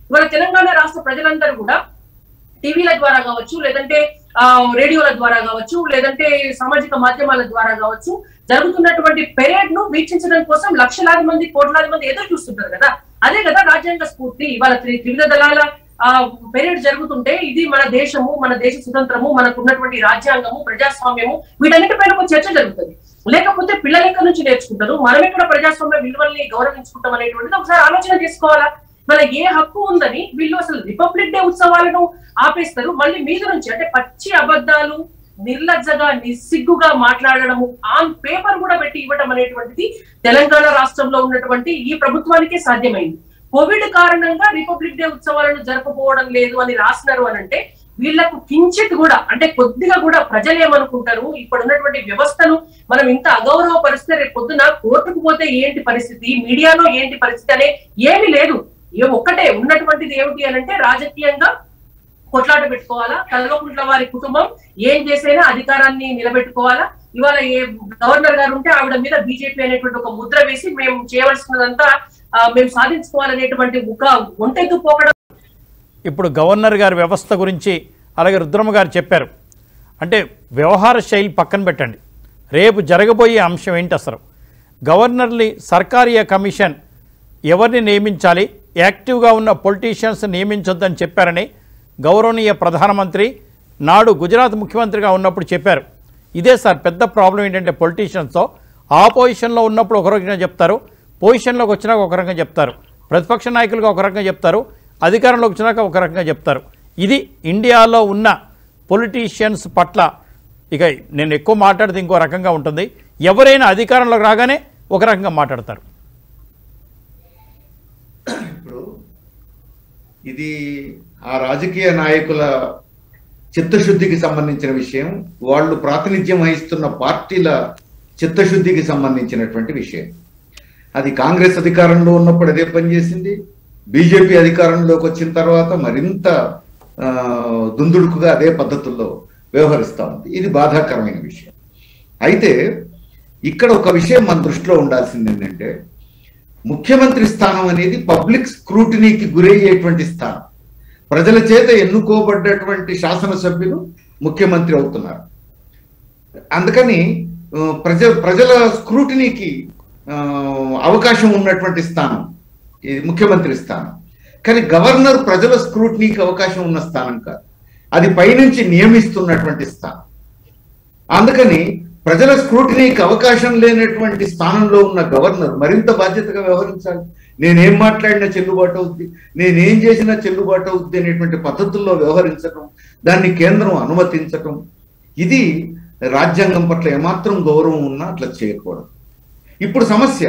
ఇవాళ తెలంగాణ రాష్ట్ర ప్రజలందరూ కూడా టీవీల ద్వారా కావచ్చు లేదంటే ఆ, రేడియోల ద్వారా కావచ్చు లేదంటే సామాజిక మాధ్యమాల ద్వారా కావచ్చు జరుగుతున్నటువంటి పెరేడ్ ను వీక్షించడం కోసం లక్షలాది మంది కోట్లాది మంది ఎదురు చూస్తుంటారు కదా అదే కదా రాజ్యాంగ స్ఫూర్తి ఇవాళ త్రి- త్రివిధ దళాల ఆ పెరేడ్ జరుగుతుంటే ఇది మన దేశము మన దేశ స్వతంత్రము మనకు ఉన్నటువంటి రాజ్యాంగము ప్రజాస్వామ్యము వీటన్నిటిపైన ఒక చర్చ జరుగుతుంది లేకపోతే పిల్లల ఎక్కడి నుంచి నేర్చుకుంటారు మనం ఎక్కడ ప్రజాస్వామ్య విలువల్ని గౌరవించుకుంటాం అనేటువంటిది ఒకసారి ఆలోచన చేసుకోవాలా మన ఏ హక్కు ఉందని వీళ్ళు అసలు రిపబ్లిక్ డే ఉత్సవాలను ఆపేస్తారు మళ్ళీ మీద నుంచి అంటే పచ్చి అబద్ధాలు నిర్లజ్జగా నిస్సిగ్గుగా మాట్లాడడము ఆన్ పేపర్ కూడా పెట్టి ఇవ్వడం అనేటువంటిది తెలంగాణ రాష్ట్రంలో ఉన్నటువంటి ఈ ప్రభుత్వానికే సాధ్యమైంది కోవిడ్ కారణంగా రిపబ్లిక్ డే ఉత్సవాలను జరపకపోవడం లేదు అని రాసినారు అని అంటే వీళ్లకు కించిత్ కూడా అంటే కొద్దిగా కూడా ప్రజలు ఏమనుకుంటారు ఇప్పుడు ఉన్నటువంటి వ్యవస్థను మనం ఇంత అగౌరవపరిస్తే రేపు పొద్దున కోర్టుకు పోతే ఏంటి పరిస్థితి మీడియాలో ఏంటి పరిస్థితి అనే ఏమీ లేదు ఏ ఒక్కటే ఉన్నటువంటిది ఏమిటి అని అంటే రాజకీయంగా కొట్లాట పెట్టుకోవాలా కల్వకుంట్ల వారి కుటుంబం ఏం చేసైనా అధికారాన్ని నిలబెట్టుకోవాలా ఇవాళ ఏ గవర్నర్ గారు ఉంటే ఆవిడ మీద బీజేపీ అనేటువంటి ఒక ముద్ర వేసి మేము చేయవలసినదంతా ఆ, మేము సాధించుకోవాలనేటువంటి ఒక ఒంటెత్తు పోకడం ఇప్పుడు గవర్నర్ గారి వ్యవస్థ గురించి అలాగే రుద్రమ్మ గారు చెప్పారు అంటే వ్యవహార శైలి పక్కన పెట్టండి రేపు జరగబోయే అంశం ఏంటి అసలు గవర్నర్ని సర్కారీయ కమిషన్ ఎవరిని నియమించాలి యాక్టివ్గా ఉన్న పొలిటీషియన్స్ నియమించొద్దని చెప్పారని గౌరవనీయ ప్రధానమంత్రి నాడు గుజరాత్ ముఖ్యమంత్రిగా ఉన్నప్పుడు చెప్పారు ఇదే సార్ పెద్ద ప్రాబ్లం ఏంటంటే పొలిటీషియన్స్తో ఆపోజిషన్లో ఉన్నప్పుడు ఒక రకంగా చెప్తారు పొజిషన్లోకి వచ్చినాక ఒక రకంగా చెప్తారు ప్రతిపక్ష నాయకులుగా ఒక రకంగా చెప్తారు అధికారంలోకి వచ్చినాక ఒక రకంగా చెప్తారు ఇది ఇండియాలో ఉన్న పొలిటీషియన్స్ పట్ల ఇక నేను ఎక్కువ మాట్లాడితే ఇంకో రకంగా ఉంటుంది ఎవరైనా అధికారంలోకి రాగానే ఒక రకంగా మాట్లాడతారు ఇప్పుడు ఇది ఆ రాజకీయ నాయకుల చిత్తశుద్ధికి సంబంధించిన విషయం వాళ్ళు ప్రాతినిధ్యం వహిస్తున్న పార్టీల చిత్తశుద్ధికి సంబంధించినటువంటి విషయం అది కాంగ్రెస్ అధికారంలో ఉన్నప్పుడు అదే పనిచేసింది బీజేపీ అధికారంలోకి వచ్చిన తర్వాత మరింత ఆ, దుందుడుకుగా అదే పద్ధతుల్లో వ్యవహరిస్తా ఉంది ఇది బాధాకరమైన విషయం అయితే ఇక్కడ ఒక విషయం మన దృష్టిలో ఉండాల్సింది ఏంటంటే ముఖ్యమంత్రి స్థానం అనేది పబ్లిక్ స్క్రూటినీకి గురయ్యేటువంటి స్థానం ప్రజల చేత ఎన్నుకోబడ్డటువంటి శాసనసభ్యులు ముఖ్యమంత్రి అవుతున్నారు అందుకని ఆ, ప్రజ ప్రజల స్క్రూటినీకి ఆ, అవకాశం ఉన్నటువంటి స్థానం ఇది ముఖ్యమంత్రి స్థానం కానీ గవర్నర్ ప్రజల స్క్రూటినీకి అవకాశం ఉన్న స్థానం కాదు అది పైనుంచి నియమిస్తున్నటువంటి స్థానం అందుకని ప్రజల స్క్రూటినీకి అవకాశం లేనటువంటి స్థానంలో ఉన్న గవర్నర్ మరింత బాధ్యతగా వ్యవహరించాలి నేనేం మాట్లాడినా చెల్లుబాటు అవుద్ది నేనేం చేసినా చెల్లుబాటు అవుద్ది అనేటువంటి పద్ధతుల్లో వ్యవహరించటం దాన్ని కేంద్రం అనుమతించటం ఇది రాజ్యాంగం పట్ల ఏమాత్రం గౌరవం ఉన్నా అట్లా చేయకూడదు ఇప్పుడు సమస్య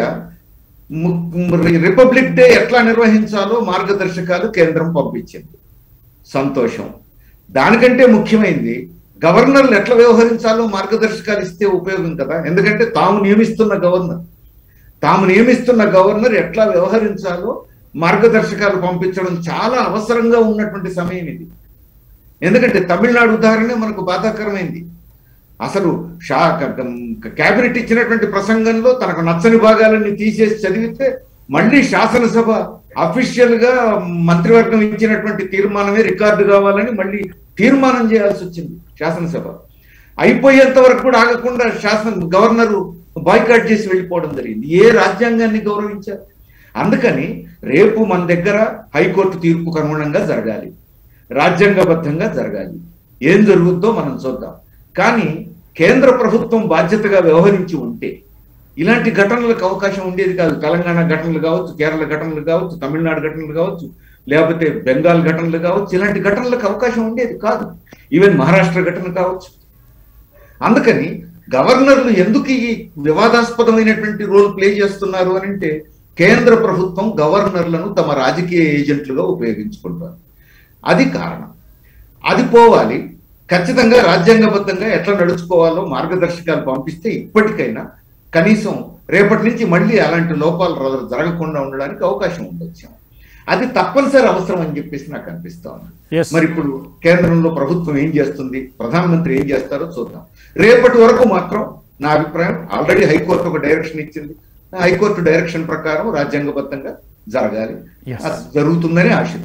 ము- రిపబ్లిక్ డే ఎట్లా నిర్వహించాలో మార్గదర్శకాలు కేంద్రం పంపించింది సంతోషం దానికంటే ముఖ్యమైనది గవర్నర్లు ఎట్లా వ్యవహరించాలో మార్గదర్శకాలు ఇస్తే ఉపయోగం కదా ఎందుకంటే తాము నియమిస్తున్న గవర్నర్ తాము నియమిస్తున్న గవర్నర్ ఎట్లా వ్యవహరించాలో మార్గదర్శకాలు పంపించడం చాలా అవసరంగా ఉన్నటువంటి సమయం ఇది ఎందుకంటే తమిళనాడు ఉదాహరణ మనకు బాధాకరమైంది అసలు షా కేబినెట్ ఇచ్చినటువంటి ప్రసంగంలో తనకు నచ్చని భాగాలన్నీ తీసేసి చదివితే మళ్ళీ శాసనసభ అఫీషియల్ గా మంత్రివర్గం ఇచ్చినటువంటి తీర్మానమే రికార్డు కావాలని మళ్ళీ తీర్మానం చేయాల్సి వచ్చింది శాసనసభ అయిపోయేంత వరకు కూడా ఆగకుండా శాసన గవర్నరు బాయ్కాట్ చేసి వెళ్ళిపోవడం జరిగింది ఏ రాజ్యాంగాన్ని గౌరవించారు అందుకని రేపు మన దగ్గర హైకోర్టు తీర్పుకు అనుగుణంగా జరగాలి రాజ్యాంగబద్ధంగా జరగాలి ఏం జరుగుద్దో మనం చూద్దాం కానీ కేంద్ర ప్రభుత్వం బాధ్యతగా వ్యవహరించి ఉంటే ఇలాంటి ఘటనలకు అవకాశం ఉండేది కాదు తెలంగాణ ఘటనలు కావచ్చు కేరళ ఘటనలు కావచ్చు తమిళనాడు ఘటనలు కావచ్చు లేకపోతే బెంగాల్ ఘటనలు కావచ్చు ఇలాంటి ఘటనలకు అవకాశం ఉండేది కాదు ఈవెన్ మహారాష్ట్ర ఘటన కావచ్చు అందుకని గవర్నర్లు ఎందుకు ఈ వివాదాస్పదమైనటువంటి రోల్ ప్లే చేస్తున్నారు అని అంటే కేంద్ర ప్రభుత్వం గవర్నర్లను తమ రాజకీయ ఏజెంట్లుగా ఉపయోగించుకుంటారు అది కారణం అది పోవాలి ఖచ్చితంగా రాజ్యాంగబద్ధంగా ఎట్లా నడుచుకోవాలో మార్గదర్శకాలు పంపిస్తే ఇప్పటికైనా కనీసం రేపటి నుంచి మళ్ళీ అలాంటి లోపాలు ర- జరగకుండా ఉండడానికి అవకాశం ఉండొచ్చు అది తప్పనిసరి అవసరం అని చెప్పేసి నాకు అనిపిస్తా ఉంది Yes. మరి ఇప్పుడు కేంద్రంలో ప్రభుత్వం ఏం చేస్తుంది ప్రధానమంత్రి ఏం చేస్తారో చూద్దాం రేపటి వరకు మాత్రం నా అభిప్రాయం ఆల్రెడీ హైకోర్టు ఒక డైరెక్షన్ ఇచ్చింది హైకోర్టు డైరెక్షన్ ప్రకారం రాజ్యాంగబద్ధంగా జరగాలి Yes. అది జరుగుతుందని ఆశిద్దాం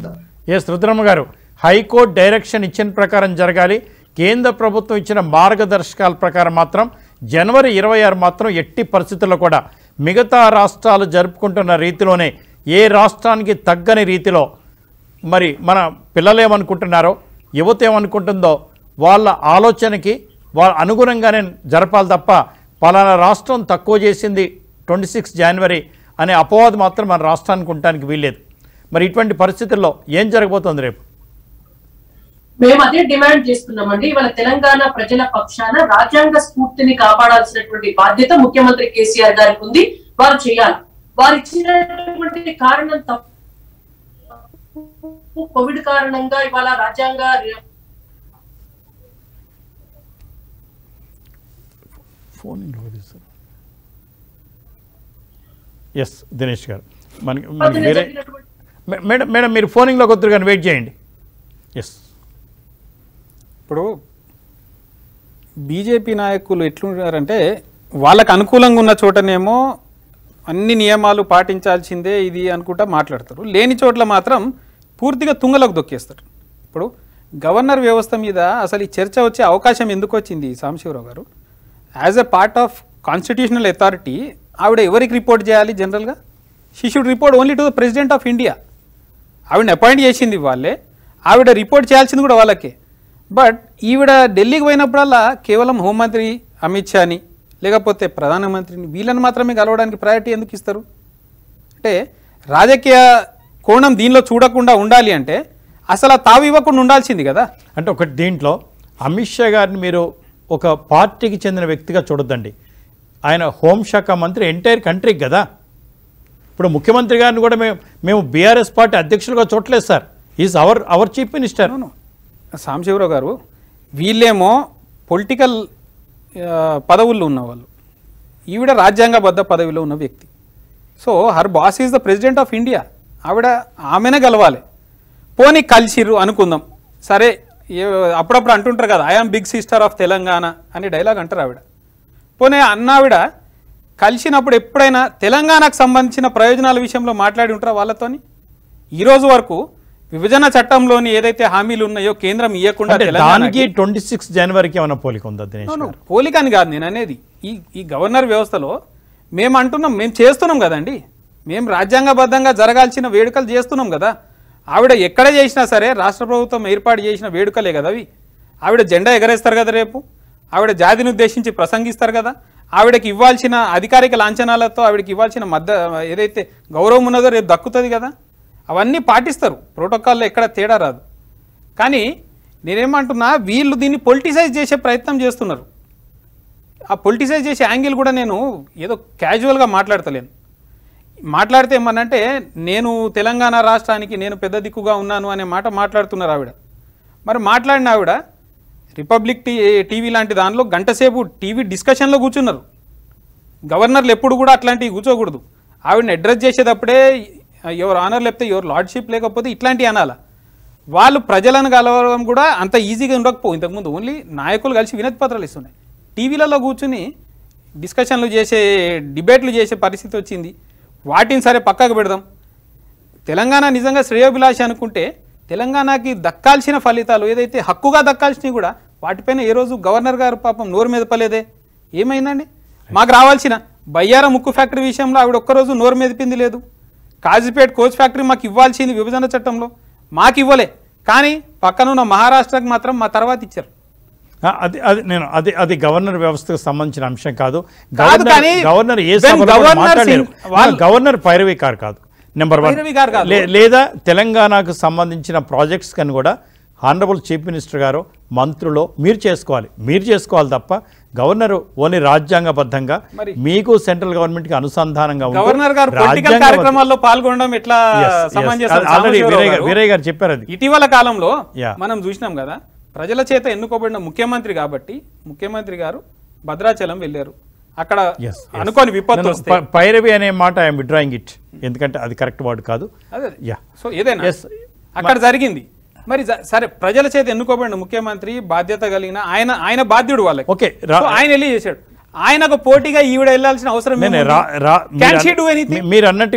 ఎస్ రుద్రమ్మ గారు హైకోర్టు డైరెక్షన్ ఇచ్చిన ప్రకారం జరగాలి కేంద్ర ప్రభుత్వం ఇచ్చిన మార్గదర్శకాల ప్రకారం మాత్రం జనవరి ఇరవై ఆరు మాత్రం ఎట్టి పరిస్థితుల్లో కూడా మిగతా రాష్ట్రాలు జరుపుకుంటున్న రీతిలోనే ఏ రాష్ట్రానికి తగ్గని రీతిలో మరి మన పిల్లలు ఏమనుకుంటున్నారో యువత ఏమనుకుంటుందో వాళ్ళ ఆలోచనకి వాళ్ళ అనుగుణంగానే జరపాలి తప్ప పలానా రాష్ట్రం తక్కువ చేసింది ట్వంటీ సిక్స్ జనవరి అనే అపవాదు మాత్రం మన రాష్ట్రానికి ఉండటానికి వీల్లేదు మరి ఇటువంటి పరిస్థితుల్లో ఏం జరగబోతోంది రేపు మేము అదే డిమాండ్ చేస్తున్నామండి ఇవాళ తెలంగాణ ప్రజల పక్షాన రాజ్యాంగ స్ఫూర్తిని కాపాడాల్సినటువంటి బాధ్యత ముఖ్యమంత్రి కేసీఆర్ గారికి ఉంది వారు చేయాలి వారు ఇచ్చినటువంటి కారణం తప్పు కోవిడ్ కారణంగా ఇవాళ రాజ్యాంగ ఫోన్ ఎస్ దినేష్ గారు మనకి మనకి వేరే జరిగినటువంటి మే- మేడం మేడం మీరు ఫోనింగ్లో కొద్దిగా కానీ వెయిట్ చేయండి ఎస్ ఇప్పుడు బీజేపీ నాయకులు ఎట్లున్నారంటే వాళ్ళకు అనుకూలంగా ఉన్న చోటనేమో అన్ని నియమాలు పాటించాల్సిందే ఇది అనుకుంటా మాట్లాడతారు లేని చోట్ల మాత్రం పూర్తిగా తుంగలకు దొక్కేస్తారు ఇప్పుడు గవర్నర్ వ్యవస్థ మీద అసలు ఈ చర్చ వచ్చే అవకాశం ఎందుకు వచ్చింది Sambasiva Rao garu as a part of constitutional authority ఆవిడ ఎవరికి రిపోర్ట్ చేయాలి జనరల్గా she should report only to the president of India ఆవిడని అపాయింట్ చేసింది వాళ్ళే ఆవిడ రిపోర్ట్ చేయాల్సింది కూడా వాళ్ళకే బట్ ఈవిడ ఢిల్లీకి పోయినప్పుడల్లా కేవలం హోంమంత్రి అమిత్ షాని లేకపోతే ప్రధానమంత్రిని వీళ్ళని మాత్రమే కలవడానికి ప్రయారిటీ ఎందుకు ఇస్తారు అంటే రాజకీయ కోణం దీనిలో చూడకుండా ఉండాలి అంటే అసలు ఆ తావు ఇవ్వకుండా ఉండాల్సింది కదా అంటే ఒకటి దీంట్లో అమిత్ షా గారిని మీరు ఒక పార్టీకి చెందిన వ్యక్తిగా చూడొద్దండి ఆయన హోంశాఖ మంత్రి ఎంటైర్ కంట్రీకి కదా ఇప్పుడు ముఖ్యమంత్రి గారిని కూడా మేము మేము బీఆర్ఎస్ పార్టీ అధ్యక్షులుగా చూడలేదు sir is our our chief minister అవును సాంబశివరావు గారు వీళ్ళేమో పొలిటికల్ పదవుల్లో ఉన్నవాళ్ళు ఈవిడ రాజ్యాంగబద్ధ పదవిలో ఉన్న వ్యక్తి so her boss is the president of India ఆవిడ ఆమెనే గెలవాలి పోనీ కలిసిర్రు అనుకుందాం సరే ఏ- అప్పుడప్పుడు అంటుంటారు కదా I'm big sister of Telangana అని డైలాగ్ అంటారు ఆవిడ పోనీ అన్నావిడ కలిసినప్పుడు ఎప్పుడైనా తెలంగాణకు సంబంధించిన ప్రయోజనాల విషయంలో మాట్లాడి ఉంటారా వాళ్ళతోని ఈ రోజు వరకు విభజన చట్టంలోని ఏదైతే హామీలు ఉన్నాయో కేంద్రం ఇవ్వకుండా అంటే దానికి తెలంగాణకి ట్వంటీ సిక్స్ జనవరికి ఏమైనా పోలిక ఉందా దినేష్ అవును, గారు పోలిక అని కాదు నేను అనేది ఈ ఈ గవర్నర్ వ్యవస్థలో మేము అంటున్నాం మేము చేస్తున్నాం కదండి మేము రాజ్యాంగబద్ధంగా జరగాల్సిన వేడుకలు చేస్తున్నాం కదా ఆవిడ ఎక్కడ చేసినా సరే రాష్ట్ర ప్రభుత్వం ఏర్పాటు చేసిన వేడుకలే కదా అవి ఆవిడ జెండా ఎగరేస్తారు కదా రేపు ఆవిడ జాతిని ఉద్దేశించి ప్రసంగిస్తారు కదా ఆవిడకి ఇవ్వాల్సిన అధికారిక లాంఛనాలతో ఆవిడకి ఇవ్వాల్సిన మద్ద ఏదైతే గౌరవం ఉన్నదో రేపు దక్కుతుంది కదా అవన్నీ పాటిస్తారు ప్రోటోకాల్లో ఎక్కడ తేడా రాదు కానీ నేనేమంటున్నా వీళ్ళు దీన్ని పొలిటిసైజ్ చేసే ప్రయత్నం చేస్తున్నారు ఆ పొలిటిసైజ్ చేసే యాంగిల్ కూడా నేను ఏదో క్యాజువల్గా మాట్లాడతలేను మాట్లాడితే ఏమనంటే నేను తెలంగాణ రాష్ట్రానికి నేను పెద్ద దిక్కుగా ఉన్నాను అనే మాట మాట్లాడుతున్నారు ఆవిడ మరి మాట్లాడిన ఆవిడ రిపబ్లిక్ టీ టీవీ లాంటి దానిలో గంటసేపు టీవీ డిస్కషన్లో కూర్చున్నారు గవర్నర్లు ఎప్పుడు కూడా అట్లాంటివి కూర్చోకూడదు ఆవిడని అడ్రస్ చేసేటప్పుడే ఎవరు ఆనర్ లేకపోతే ఎవరు లార్డ్షిప్ లేకపోతే ఇట్లాంటివి అనాలా వాళ్ళు ప్రజలను కలవడం కూడా అంత ఈజీగా ఉండకపో ఇంతకుముందు ఓన్లీ నాయకులు కలిసి వినతి పత్రాలు ఇస్తున్నాయి టీవీలలో కూర్చుని డిస్కషన్లు చేసే డిబేట్లు చేసే పరిస్థితి వచ్చింది వాటిని సరే పక్కకు పెడదాం తెలంగాణ నిజంగా శ్రేయోభిలాషి అనుకుంటే తెలంగాణకి దక్కాల్సిన ఫలితాలు ఏదైతే హక్కుగా దక్కాల్సినవి కూడా వాటిపైన ఏ రోజు గవర్నర్ గారు పాపం నోరు మెదపలేదే ఏమైందండి మాకు రావాల్సిన బయ్యారం ముక్కు ఫ్యాక్టరీ విషయంలో ఆవిడ ఒక్కరోజు నోరు మెదిపింది లేదు కాజీపేట్ కోచ్ ఫ్యాక్టరీ మాకు ఇవ్వాల్సింది విభజన చట్టంలో మాకు ఇవ్వలే కానీ పక్కనున్న మహారాష్ట్రకు మాత్రం మా తర్వాత ఇచ్చారు ఆ, అది అది నేను అది అది గవర్నర్ వ్యవస్థకు సంబంధించిన అంశం కాదు కాదు గవర్నర్ కానీ గవర్నర్ ఏ when సభలో కూడా గవర్నర్ మాట్లాడలేరు సింగ్ వాళ్ళు- గవర్నర్ పైరవి కారు కాదు నెంబర్ వన్ పైరవి గారు కాదు. లే- లేదా తెలంగాణకు సంబంధించిన ప్రాజెక్ట్స్ కని కూడా హానరబుల్ చీఫ్ మినిస్టర్ గారు మంత్రులు మీరు చేసుకోవాలి మీరు చేసుకోవాలి తప్ప గవర్నర్ ఓన్లీ రాజ్యాంగబద్ధంగా మరి- మీకు సెంట్రల్ గవర్నమెంట్ కి అనుసంధానంగా ఉంటూ గవర్నర్ గారు పొలిటికల్ రాజ్యాంగబద్ధ- కార్యక్రమాల్లో పాల్గొనడం ఎట్లా Yes, yes. సమంజసం అది ఆల్రెడీ సాంబశివరావు వీరయ్య గారు- గారు? వీరయ్య గారు చెప్పారు అది ఇటీవల కాలంలో Yeah. మనం చూసినాం కదా ప్రజల చేత ఎన్నుకోబడిన ముఖ్యమంత్రి కాబట్టి ముఖ్యమంత్రి గారు భద్రాచలం వెళ్ళారు అక్కడ Yes, yes. అనుకోని విపత్తు నేను వస్తే ప- పైరవి అనే మాట ఐఎమ్ విడ్రాయింగ్ ఇట్ ఎందుకంటే అది కరెక్ట్ వర్డ్ కాదు అదే యా సో ఏదైనా Yes. అక్కడ జరిగింది మరి జ- సరే ప్రజల చేత ఎన్నుకోబడిన ముఖ్యమంత్రి బాధ్యత కలిగిన ఆయన ఆయన బాధ్యుడు వాళ్ళకి ఓకే రా- సో ఆయన వెళ్ళి చేశాడు ఆయనకు పోటీగా ఈవిడ వెళ్ళాల్సిన అవసరం నేను ఏముంది? రా- రా- Can మీరు she అన్న- do anything? మీ- మీరు అన్నట్టుగా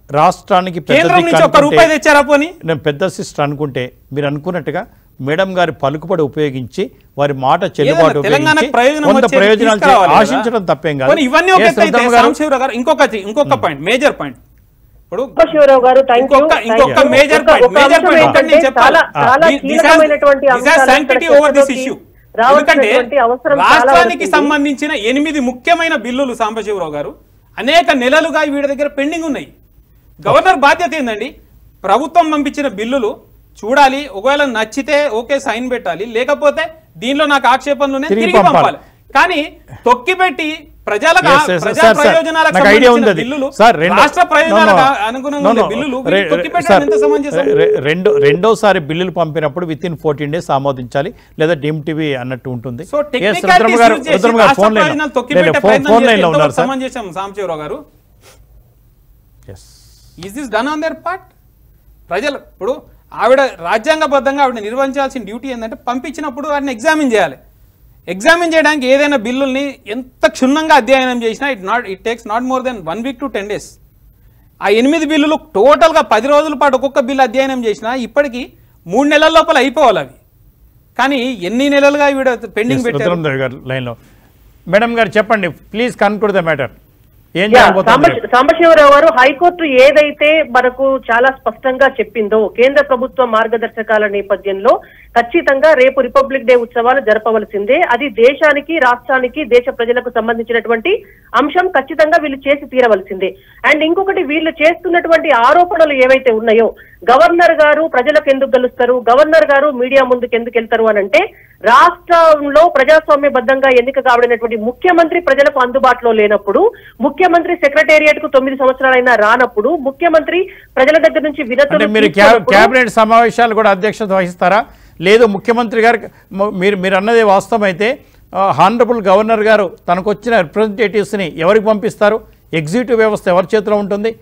రాష్ట్రానికి పెద్ద కేంద్రం దిక్కు నుంచి ఒక్క అనుకుంటే- రూపాయి తెచ్చారా పోని నేను పెద్ద సిస్టర్ అనుకుంటే మీరు అనుకున్నట్టుగా మేడం గారి పలుకుబడి ఉపయోగించి వారి మాట చెల్లుబాటు ఏదైనా తెలంగాణకు ఉపయోగించి ప్రయోజనం కొంత వచ్చేది ప్రయోజనాలు చే- తీసుకురావాలి కదా. ఆశించడం తప్పేం కాదు పోనీ ఇవన్నీ ఒక ఏ ఎత్తు అయితే శ్రద్ధమ్మ గారు- సాంబశివరావు గారు ఇంకొక ఇంకొక పాయింట్ మేజర్ పాయింట్ ఇప్పుడు శివరావు గారు థ్యాంక్ యూ ఇంకొక ఇంకొక మేజర్ ఒక- పాయింట్ ఒక మేజర్ అంశం పాయింట్ ఏంటంటే నేను చెప్పాలి చాలా చాలా కీలకమైనటువంటి అంశాలు శాంక్టిటీ ఇక్కడ ఓవర్ దిస్ చర్చలోకి ఇష్యూ ఎందుకంటే రావాల్సినటువంటి అవసరం చాలా రాష్ట్రానికి వస్తుంది. సంబంధించిన ఎనిమిది ముఖ్యమైన బిల్లులు సాంబశివరావు గారు అనేక నెలలుగా వీడి దగ్గర పెండింగ్ ఉన్నాయి గవర్నర్ బాధ్యత ఏందండి ప్రభుత్వం పంపించిన బిల్లులు చూడాలి ఒకవేళ నచ్చితే ఓకే సైన్ పెట్టాలి లేకపోతే దీనిలో నాకు ఆక్షేపణలు ఉన్నాయి, తిరిగి తిరిగి పంపాలి. పంపాలి కానీ తొక్కిపెట్టి ప్రజలకు Yes, yes, ప్రజా sir, sir. ప్రయోజనాలకు నాకు ఐడియా సంబంధించిన ఉంది బిల్లులు సార్ రెండు రాష్ట్ర ప్రయోజనాలకు No, no. అనుగుణంగా No, ఉండే no. బిల్లులు రె- వీటిని రె- తొక్కిపెట్టడం సార్, ఎంత సమంజసం రె- రె- రెండో రెండోసారి బిల్లులు పంపినప్పుడు విత్ ఇన్ ఫోర్టీన్ డేస్ ఆమోదించాలి లేదా డీమ్ టీవీ అన్నట్టు ఉంటుంది సో Yes, టెక్నికాలిటీస్ రుద్రమ్మ గారు యూజ్ చేసి రుద్రమ్మ గారు రాష్ట్ర ఫోన్ లైన్ ప్రయోజనాలు తొక్కిపెట్టే ఫోన్ ప్రయత్నం ఫోన్ చేస్తే లైన్ లో ఉన్నారు ఎంతవరకు సార్ సమంజసం Sambasiva Rao garu Yes. Is this done on their part ప్రజలు ఇప్పుడు ఆవిడ రాజ్యాంగబద్ధంగా ఆవిడ నిర్వహించాల్సిన డ్యూటీ ఏంటంటే పంపించినప్పుడు వాటిని ఎగ్జామిన్ చేయాలి ఎగ్జామిన్ చేయడానికి ఏదైనా బిల్లుల్ని ఎంత క్షుణ్ణంగా అధ్యయనం చేసినా it not it takes not more than one week to ten days ఆ ఎనిమిది బిల్లులు టోటల్గా పది రోజుల పాటు ఒక్కొక్క బిల్లు అధ్యయనం చేసినా ఇప్పటికీ మూడు నెలల లోపల అయిపోవాలి అవి కానీ ఎన్ని నెలలుగా ఈవిడ పెండింగ్ Yes, పెట్టారు రుద్రమ్మ గారు లైన్ లో మేడం గారు చెప్పండి ప్లీజ్ కన్క్లూడ్ ద మ్యాటర్ ఏం యా, జరగబోతుంది సాంబశి- సాంబశివరావు గారు హైకోర్టు ఏదైతే మనకు చాలా స్పష్టంగా చెప్పిందో కేంద్ర ప్రభుత్వ మార్గదర్శకాల నేపథ్యంలో ఖచ్చితంగా రేపు రిపబ్లిక్ డే ఉత్సవాలు జరపవలసిందే అది దేశానికి రాష్ట్రానికి దేశ ప్రజలకు సంబంధించినటువంటి అంశం ఖచ్చితంగా వీళ్ళు చేసి తీరవలసిందే అండ్ ఇంకొకటి వీళ్ళు చేస్తున్నటువంటి ఆరోపణలు ఏవైతే ఉన్నాయో గవర్నర్ గారు ప్రజలకు ఎందుకు గెలుస్తారు గవర్నర్ గారు మీడియా ముందుకు ఎందుకు వెళ్తారు అని అంటే రాష్ట్రంలో ప్రజాస్వామ్యబద్ధంగా ఎన్నిక కాబడినటువంటి ముఖ్యమంత్రి ప్రజలకు అందుబాటులో లేనప్పుడు ముఖ్యమంత్రి సెక్రటేరియట్ కు తొమ్మిది సంవత్సరాలైనా రానప్పుడు ముఖ్యమంత్రి ప్రజల దగ్గర నుంచి అంటే వినతులు మీరు తీసుకున్నప్పుడు- క్యాబినెట్ సమావేశాలు కూడా అధ్యక్షత వహిస్తారా లేదు ముఖ్యమంత్రి గారు మ- మీరు మీరు అన్నది వాస్తవం అయితే హానరబుల్ గవర్నర్ గారు తనకు వచ్చిన రిప్రజెంటేటివ్స్ని ఎవరికి పంపిస్తారు ఎగ్జిక్యూటివ్ వ్యవస్థ ఎవరి చేతిలో ఉంటుంది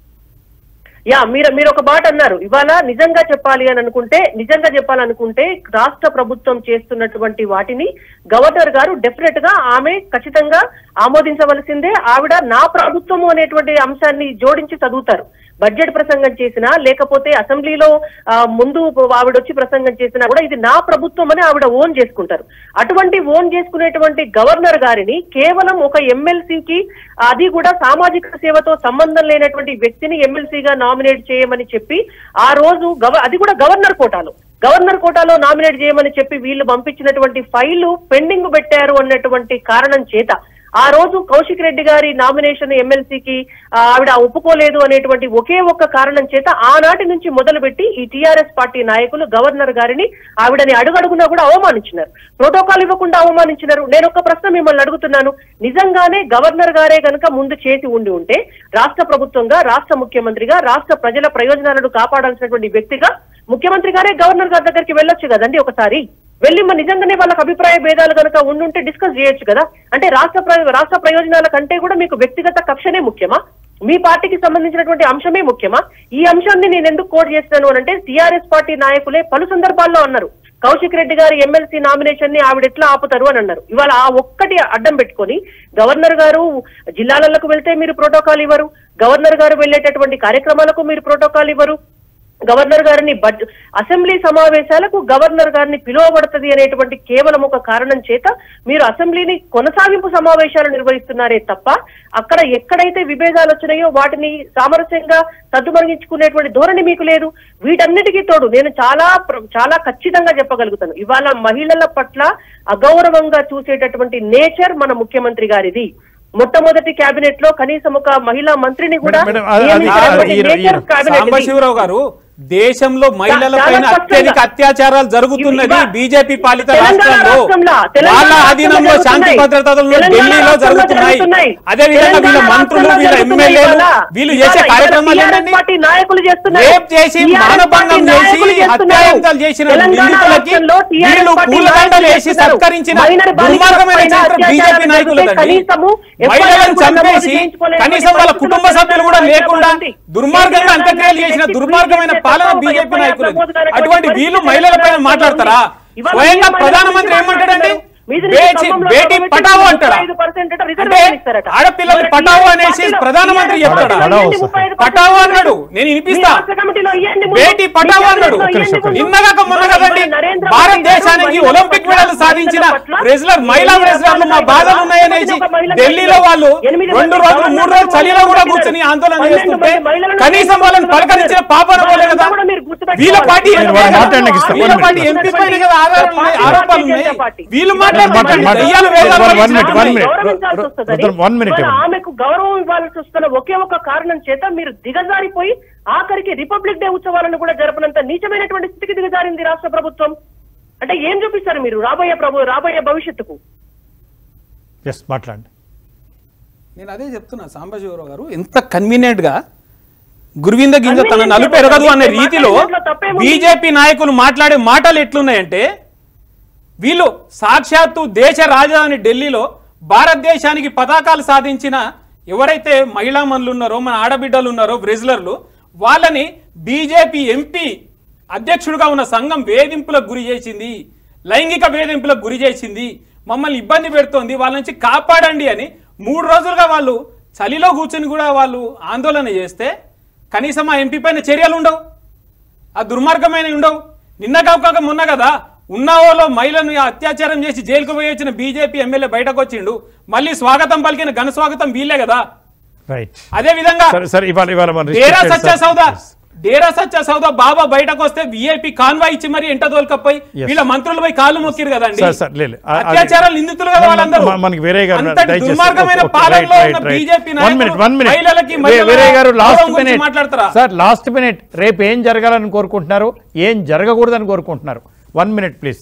యా మీరు మీరు ఒక మాట అన్నారు ఇవాళ నిజంగా చెప్పాలి అని అనుకుంటే నిజంగా చెప్పాలనుకుంటే రాష్ట్ర ప్రభుత్వం చేస్తున్నటువంటి వాటిని గవర్నర్ గారు డెఫినెట్ గా ఆమె ఖచ్చితంగా ఆమోదించవలసిందే ఆవిడ నా ప్రభుత్వము అనేటువంటి అంశాన్ని జోడించి చదువుతారు బడ్జెట్ ప్రసంగం చేసినా లేకపోతే అసెంబ్లీలో ఆ, ముందు ఆవిడ వచ్చి ప్రసంగం చేసినా కూడా ఇది నా ప్రభుత్వం అని ఆవిడ ఓన్ చేసుకుంటారు అటువంటి ఓన్ చేసుకునేటువంటి గవర్నర్ గారిని కేవలం ఒక ఎమ్మెల్సీకి అది కూడా సామాజిక సేవతో సంబంధం లేనటువంటి వ్యక్తిని ఎమ్మెల్సీగా నామినేట్ చేయమని చెప్పి ఆ రోజు గవ అది కూడా గవర్నర్ కోటాలో గవర్నర్ కోటాలో నామినేట్ చేయమని చెప్పి వీళ్ళు పంపించినటువంటి ఫైలు పెండింగ్ పెట్టారు అన్నటువంటి కారణం చేత ఆ రోజు కౌశిక్ రెడ్డి గారి నామినేషన్ ఎమ్మెల్సీకి ఆవిడ ఒప్పుకోలేదు అనేటువంటి ఒకే ఒక్క కారణం చేత ఆనాటి నుంచి మొదలుపెట్టి ఈ టీఆర్ఎస్ పార్టీ నాయకులు గవర్నర్ గారిని ఆవిడని అడుగడుగునా కూడా అవమానించినారు ప్రోటోకాల్ ఇవ్వకుండా అవమానించినారు నేను ఒక ప్రశ్న మిమ్మల్ని అడుగుతున్నాను నిజంగానే గవర్నర్ గారే గనక ముందు చేసి ఉండి ఉంటే రాష్ట్ర ప్రభుత్వంగా రాష్ట్ర ముఖ్యమంత్రిగా రాష్ట్ర ప్రజల ప్రయోజనాలను కాపాడాల్సినటువంటి వ్యక్తిగా ముఖ్యమంత్రి గారే గవర్నర్ గారి దగ్గరికి వెళ్ళొచ్చు కదండి ఒకసారి వెళ్ళి మరి నిజంగానే వాళ్ళకి అభిప్రాయ భేదాలు కనుక ఉండుంటే డిస్కస్ చేయొచ్చు కదా అంటే రాష్ట్ర ప్ర- రాష్ట్ర ప్రయోజనాల కంటే కూడా మీకు వ్యక్తిగత కక్షనే ముఖ్యమా మీ పార్టీకి సంబంధించినటువంటి అంశమే ముఖ్యమా ఈ అంశాన్ని నేను ఎందుకు కోట్ చేస్తాను అని అంటే టీఆర్ఎస్ పార్టీ నాయకులే పలు సందర్భాల్లో అన్నారు కౌశిక్ రెడ్డి గారి ఎమ్మెల్సీ నామినేషన్ ని ఆవిడ ఎట్లా ఆపుతారు అని అన్నారు ఇవాళ ఆ ఒక్కటి అడ్డం పెట్టుకొని గవర్నర్ గారు జిల్లాలకు వెళ్తే మీరు ప్రోటోకాల్ ఇవ్వరు గవర్నర్ గారు వెళ్ళేటటువంటి కార్యక్రమాలకు మీరు ప్రోటోకాల్ ఇవ్వరు గవర్నర్ గారిని బడ్ అసెంబ్లీ సమావేశాలకు గవర్నర్ గారిని పిలువబడుతుంది అనేటువంటి కేవలం ఒక కారణం చేత మీరు అసెంబ్లీని కొనసాగింపు సమావేశాలు నిర్వహిస్తున్నారే తప్ప అక్కడ ఎక్కడైతే విభేదాలు వచ్చినాయో వాటిని సామరస్యంగా సద్దుమణించుకునేటువంటి ధోరణి మీకు లేదు వీటన్నిటికీ తోడు నేను చాలా ప్ర- చాలా ఖచ్చితంగా చెప్పగలుగుతాను ఇవాళ మహిళల పట్ల అగౌరవంగా చూసేటటువంటి నేచర్ మన ముఖ్యమంత్రి గారిది మొట్టమొదటి కేబినెట్ లో కనీసం ఒక మహిళా మంత్రిని కూడా మేడం, మేడం, అది- అది- నియమించినటువంటి అది- nature ఈ- cabinet ఇది. సాంబశివరావు గారు దేశంలో మహిళల చాలా పైన స్పష్టంగా. అత్యధిక అత్యాచారాలు జరుగుతున్నది ఇవ్వ- బీజేపీ పాలిత తెలంగాణ రాష్ట్రాల్లో రాష్ట్రంలో, తెలంగాణ వాళ్ళ రాష్ట్రంలో ఆధీనంలో శాంతి జరుగుతున్నాయి. భద్రతలు తెలంగాణ ఢిల్లీలో రాష్ట్రంలో జరుగుతున్నాయి జరుగుతున్నాయి. అదే విధంగా వీళ్ళ తెలంగాణ మంత్రులు రాష్ట్రంలో వీళ్ళ జరుగుతున్నాయి ఎమ్మెల్యేలు ఇవాళ. వీళ్ళు ఇవాళ చేసే ఇవాళ కార్యక్రమాలు TRS ఏంటండి పార్టీ నాయకులు చేస్తున్నారు రేప్ చేసి TRS మానభంగం పార్టీ చేసి నాయకులు చేస్తున్నారు. హత్యాయంతాలు చేసిన తెలంగాణ నిందితులకి రాష్ట్రంలో TRS వీళ్ళు పార్టీ పూలదండలు నాయకులు వేసి చేస్తున్నారు. సత్కరించిన మైనర్ బాలికల దుర్మార్గమైన పైన చరిత్ర అత్యాచారాలు బీజేపీ నాయకులదండి జరిగితే కనీసము మహిళలను ఎఫ్ఐఆర్ కూడా నమోదు చంపేసి చేయించుకోలేని కనీసం వాళ్ళ పరిస్థితులు కుటుంబ సభ్యులు కూడా తెలంగాణ లేకుండా ఉంది. దుర్మార్గంగా అంత్యక్రియలు చేసిన దుర్మార్గమైన పాలన బీజేపీ నాయకులు అటువంటి వీళ్ళు మహిళల పైన మాట్లాడతారా స్వయంగా ప్రధానమంత్రి ఏమంటాడండి మీది బేటీ ఖమ్మంలో బేటీ కాబట్టి పటావో అంటారా 35% అట అంటే రిజర్వేషన్ ఇస్తారట. ఆడపిల్లలు మరి పటావో TRS అనేసి పార్టీలో- ప్రధానమంత్రి TRS చెప్తాడా? పార్టీలో పటావో ఇవ్వండి, సార్. 35% పటావో అన్నాడు నేను వినిపిస్తా మీ రాష్ట్ర కమిటీలో ఇవ్వండి ముందు. బేటీ పటావో మీ అన్నాడు క్యాబినెట్లో ఇవ్వండి ముందు. నిన్నగాక మొన్న కదండి నరేంద్ర మోదీ భారతదేశానికి గారు ఒలింపిక్ మహిళల మెడల్ పట్ల, సాధించిన మహిళల పట్ల రెజ్లర్ మహిళా ఎనిమిది రెజ్లర్లు మా రకాల బాధలు ఉన్నాయనేసి ఒక మహిళ ఢిల్లీలో వాళ్ళు ఎనిమిది రెండు మంది రోజులు మూడు రోజులు చలిలో కూడా మహిళలు కూర్చొని ఆందోళన పన్నెండు చేస్తుంటే మంది మహిళలను కనీసం వాళ్ళని పలకరించిన పాపన పోలే కదా కూడా మీరు గుర్తుపెట్టుకోవాలి. వీళ్ళ పార్టీ నేను వాళ్ళ మాట్లాడడానికి ఇస్తాను. వీళ్ళ One పార్టీ minute. ఎంపీ పైన కదా ఆధారాలు ఉన్నాయి ఆరోపణలు ఉన్నాయి వీళ్ళు మాట్లాడండి, మాట్లాడుతున్నారు మాట్లాడండి. దయ్యాలు వేదాలు One పలికించినట్టు minute, one ఉన్నాయి. minute. గౌరవించాల్సి రు- వస్తుందని రుద్రం, one minute ఇవాళ ఇవ్వండి. ఆమెకు గౌరవం ఇవ్వాల్సి వస్తున్న ఒకే ఒక కారణం చేత మీరు దిగజారిపోయి ఆఖరికి రిపబ్లిక్ డే ఉత్సవాలను కూడా జరపనంత నీచమైనటువంటి స్థితికి దిగజారింది రాష్ట్ర ప్రభుత్వం అంటే ఏం చూపిస్తారు మీరు రాబోయే ప్రభు రాబోయే భవిష్యత్తుకు ఎస్ మాట్లాడండి నేను అదే చెప్తున్నా సాంబశివరావు గారు ఎంత కన్వీనియంట్ గా గురువింద గింజ తన Convenient నలుపు ఎరగదు అనే చెప్పండి. రీతిలో మాట్లాడే తప్పేముంది? బీజేపీ నాయకులు మాట్లాడే మాటలు ఎట్లున్నాయంటే వీళ్ళు సాక్షాత్తు దేశ రాజధాని ఢిల్లీలో భారతదేశానికి పతాకాలు సాధించిన ఎవరైతే మహిళా మనులు ఉన్నారో మన ఆడబిడ్డలు ఉన్నారో బ్రెజిలర్లు వాళ్ళని బీజేపీ ఎంపీ అధ్యక్షుడిగా ఉన్న సంఘం వేధింపులకు గురి చేసింది లైంగిక వేధింపులకు గురి చేసింది మమ్మల్ని ఇబ్బంది పెడుతోంది వాళ్ళ నుంచి కాపాడండి అని మూడు రోజులుగా వాళ్ళు చలిలో కూర్చొని కూడా వాళ్ళు ఆందోళన చేస్తే కనీసం ఆ ఎంపీ పైన చర్యలు ఉండవు ఆ దుర్మార్గమైన ఉండవు నిన్న కాక మొన్న కదా ఉన్నావోలో మహిళను అత్యాచారం చేసి జైలుకు పోయి వచ్చిన బీజేపీ ఎమ్మెల్యే బయటకు వచ్చిండు మళ్ళీ స్వాగతం పలికిన ఘన స్వాగతం వీళ్ళే కదా రైట్ అదే విధంగా సరే సరే ఇవాళ ఇవాళ మన డేరా restricted సత్య sir. సౌదా Yes. డేరా సత్య సౌదా బాబా బయటకు వస్తే విఐపి కాన్వాయ్ ఇచ్చి మరి ఎంట తోలుకపోయి Yes. వీళ్ళ మంత్రులు పోయి కాళ్ళు మొక్కిరు కదండి సార్, సార్, లేదు. ఆ- అది- అత్యాచారాలు నిందితులు కదా మన- వాళ్ళందరూ మన- మనకి వీరయ్య గారు అంతటి దయచేసి దుర్మార్గమైన ఓకే, ఓకే, పాలనలో రైట్, ఉన్న right, BJP right. One minute, one minute. మహిళలకి వీ- మహిళల వీరయ్య గారు లాస్ట్ గౌరవం గురించి మినిట్ మాట్లాడతారా సార్ లాస్ట్ మినిట్ రేపు ఏం జరగాలని కోరుకుంటున్నారు ఏం జరగకూడదని కోరుకుంటున్నారు వన్ మినిట్ ప్లీజ్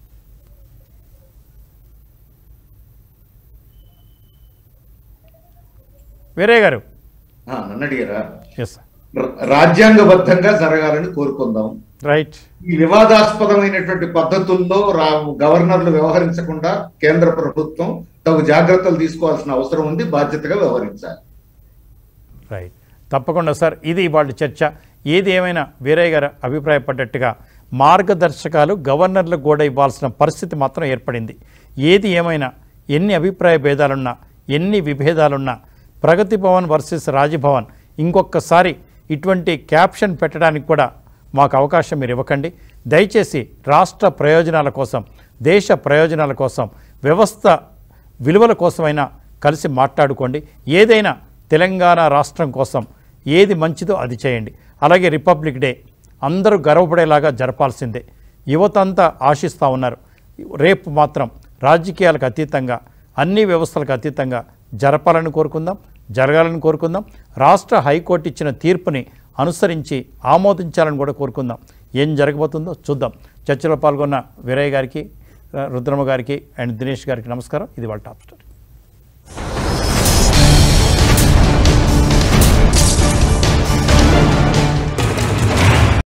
వీరయ్య గారు ఆ, నన్ను అడిగారా ఎస్ ర- రాజ్యాంగబద్ధంగా జరగాలని కోరుకుందాం రైట్ ఈ వివాదాస్పదమైనటువంటి పద్ధతుల్లో రా గవర్నర్లు వ్యవహరించకుండా కేంద్ర ప్రభుత్వం తగు జాగ్రత్తలు తీసుకోవాల్సిన అవసరం ఉంది బాధ్యతగా వ్యవహరించాలి రైట్ తప్పకుండా సార్ ఇది ఇవాళ చర్చ ఏది ఏమైనా వీరయ్య గారు అభిప్రాయపడ్డట్టుగా మార్గదర్శకాలు గవర్నర్లకు కూడా ఇవ్వాల్సిన పరిస్థితి మాత్రం ఏర్పడింది ఏది ఏమైనా ఎన్ని అభిప్రాయ భేదాలున్నా ఎన్ని విభేదాలున్నా ప్రగతి భవన్ వర్సెస్ రాజభవన్ ఇంకొకసారి ఇటువంటి క్యాప్షన్ పెట్టడానికి కూడా మాకు అవకాశం మీరు ఇవ్వకండి దయచేసి రాష్ట్ర ప్రయోజనాల కోసం దేశ ప్రయోజనాల కోసం వ్యవస్థ విలువల కోసమైనా కలిసి మాట్లాడుకోండి ఏదైనా తెలంగాణ రాష్ట్రం కోసం ఏది మంచిదో అది చేయండి అలాగే రిపబ్లిక్ డే అందరూ గర్వపడేలాగా జరపాల్సిందే యువత అంతా ఆశిస్తూ ఉన్నారు రేపు మాత్రం రాజకీయాలకు అతీతంగా అన్ని వ్యవస్థలకు అతీతంగా జరపాలని కోరుకుందాం జరగాలని కోరుకుందాం రాష్ట్ర హైకోర్టు ఇచ్చిన తీర్పుని అనుసరించి ఆమోదించాలని కూడా కోరుకుందాం ఏం జరగబోతుందో చూద్దాం చర్చలో పాల్గొన్న వీరయ్య గారికి రుద్రమ గారికి అండ్ దినేష్ గారికి నమస్కారం ఇది వాళ్ళ టాప్ స్టోరీ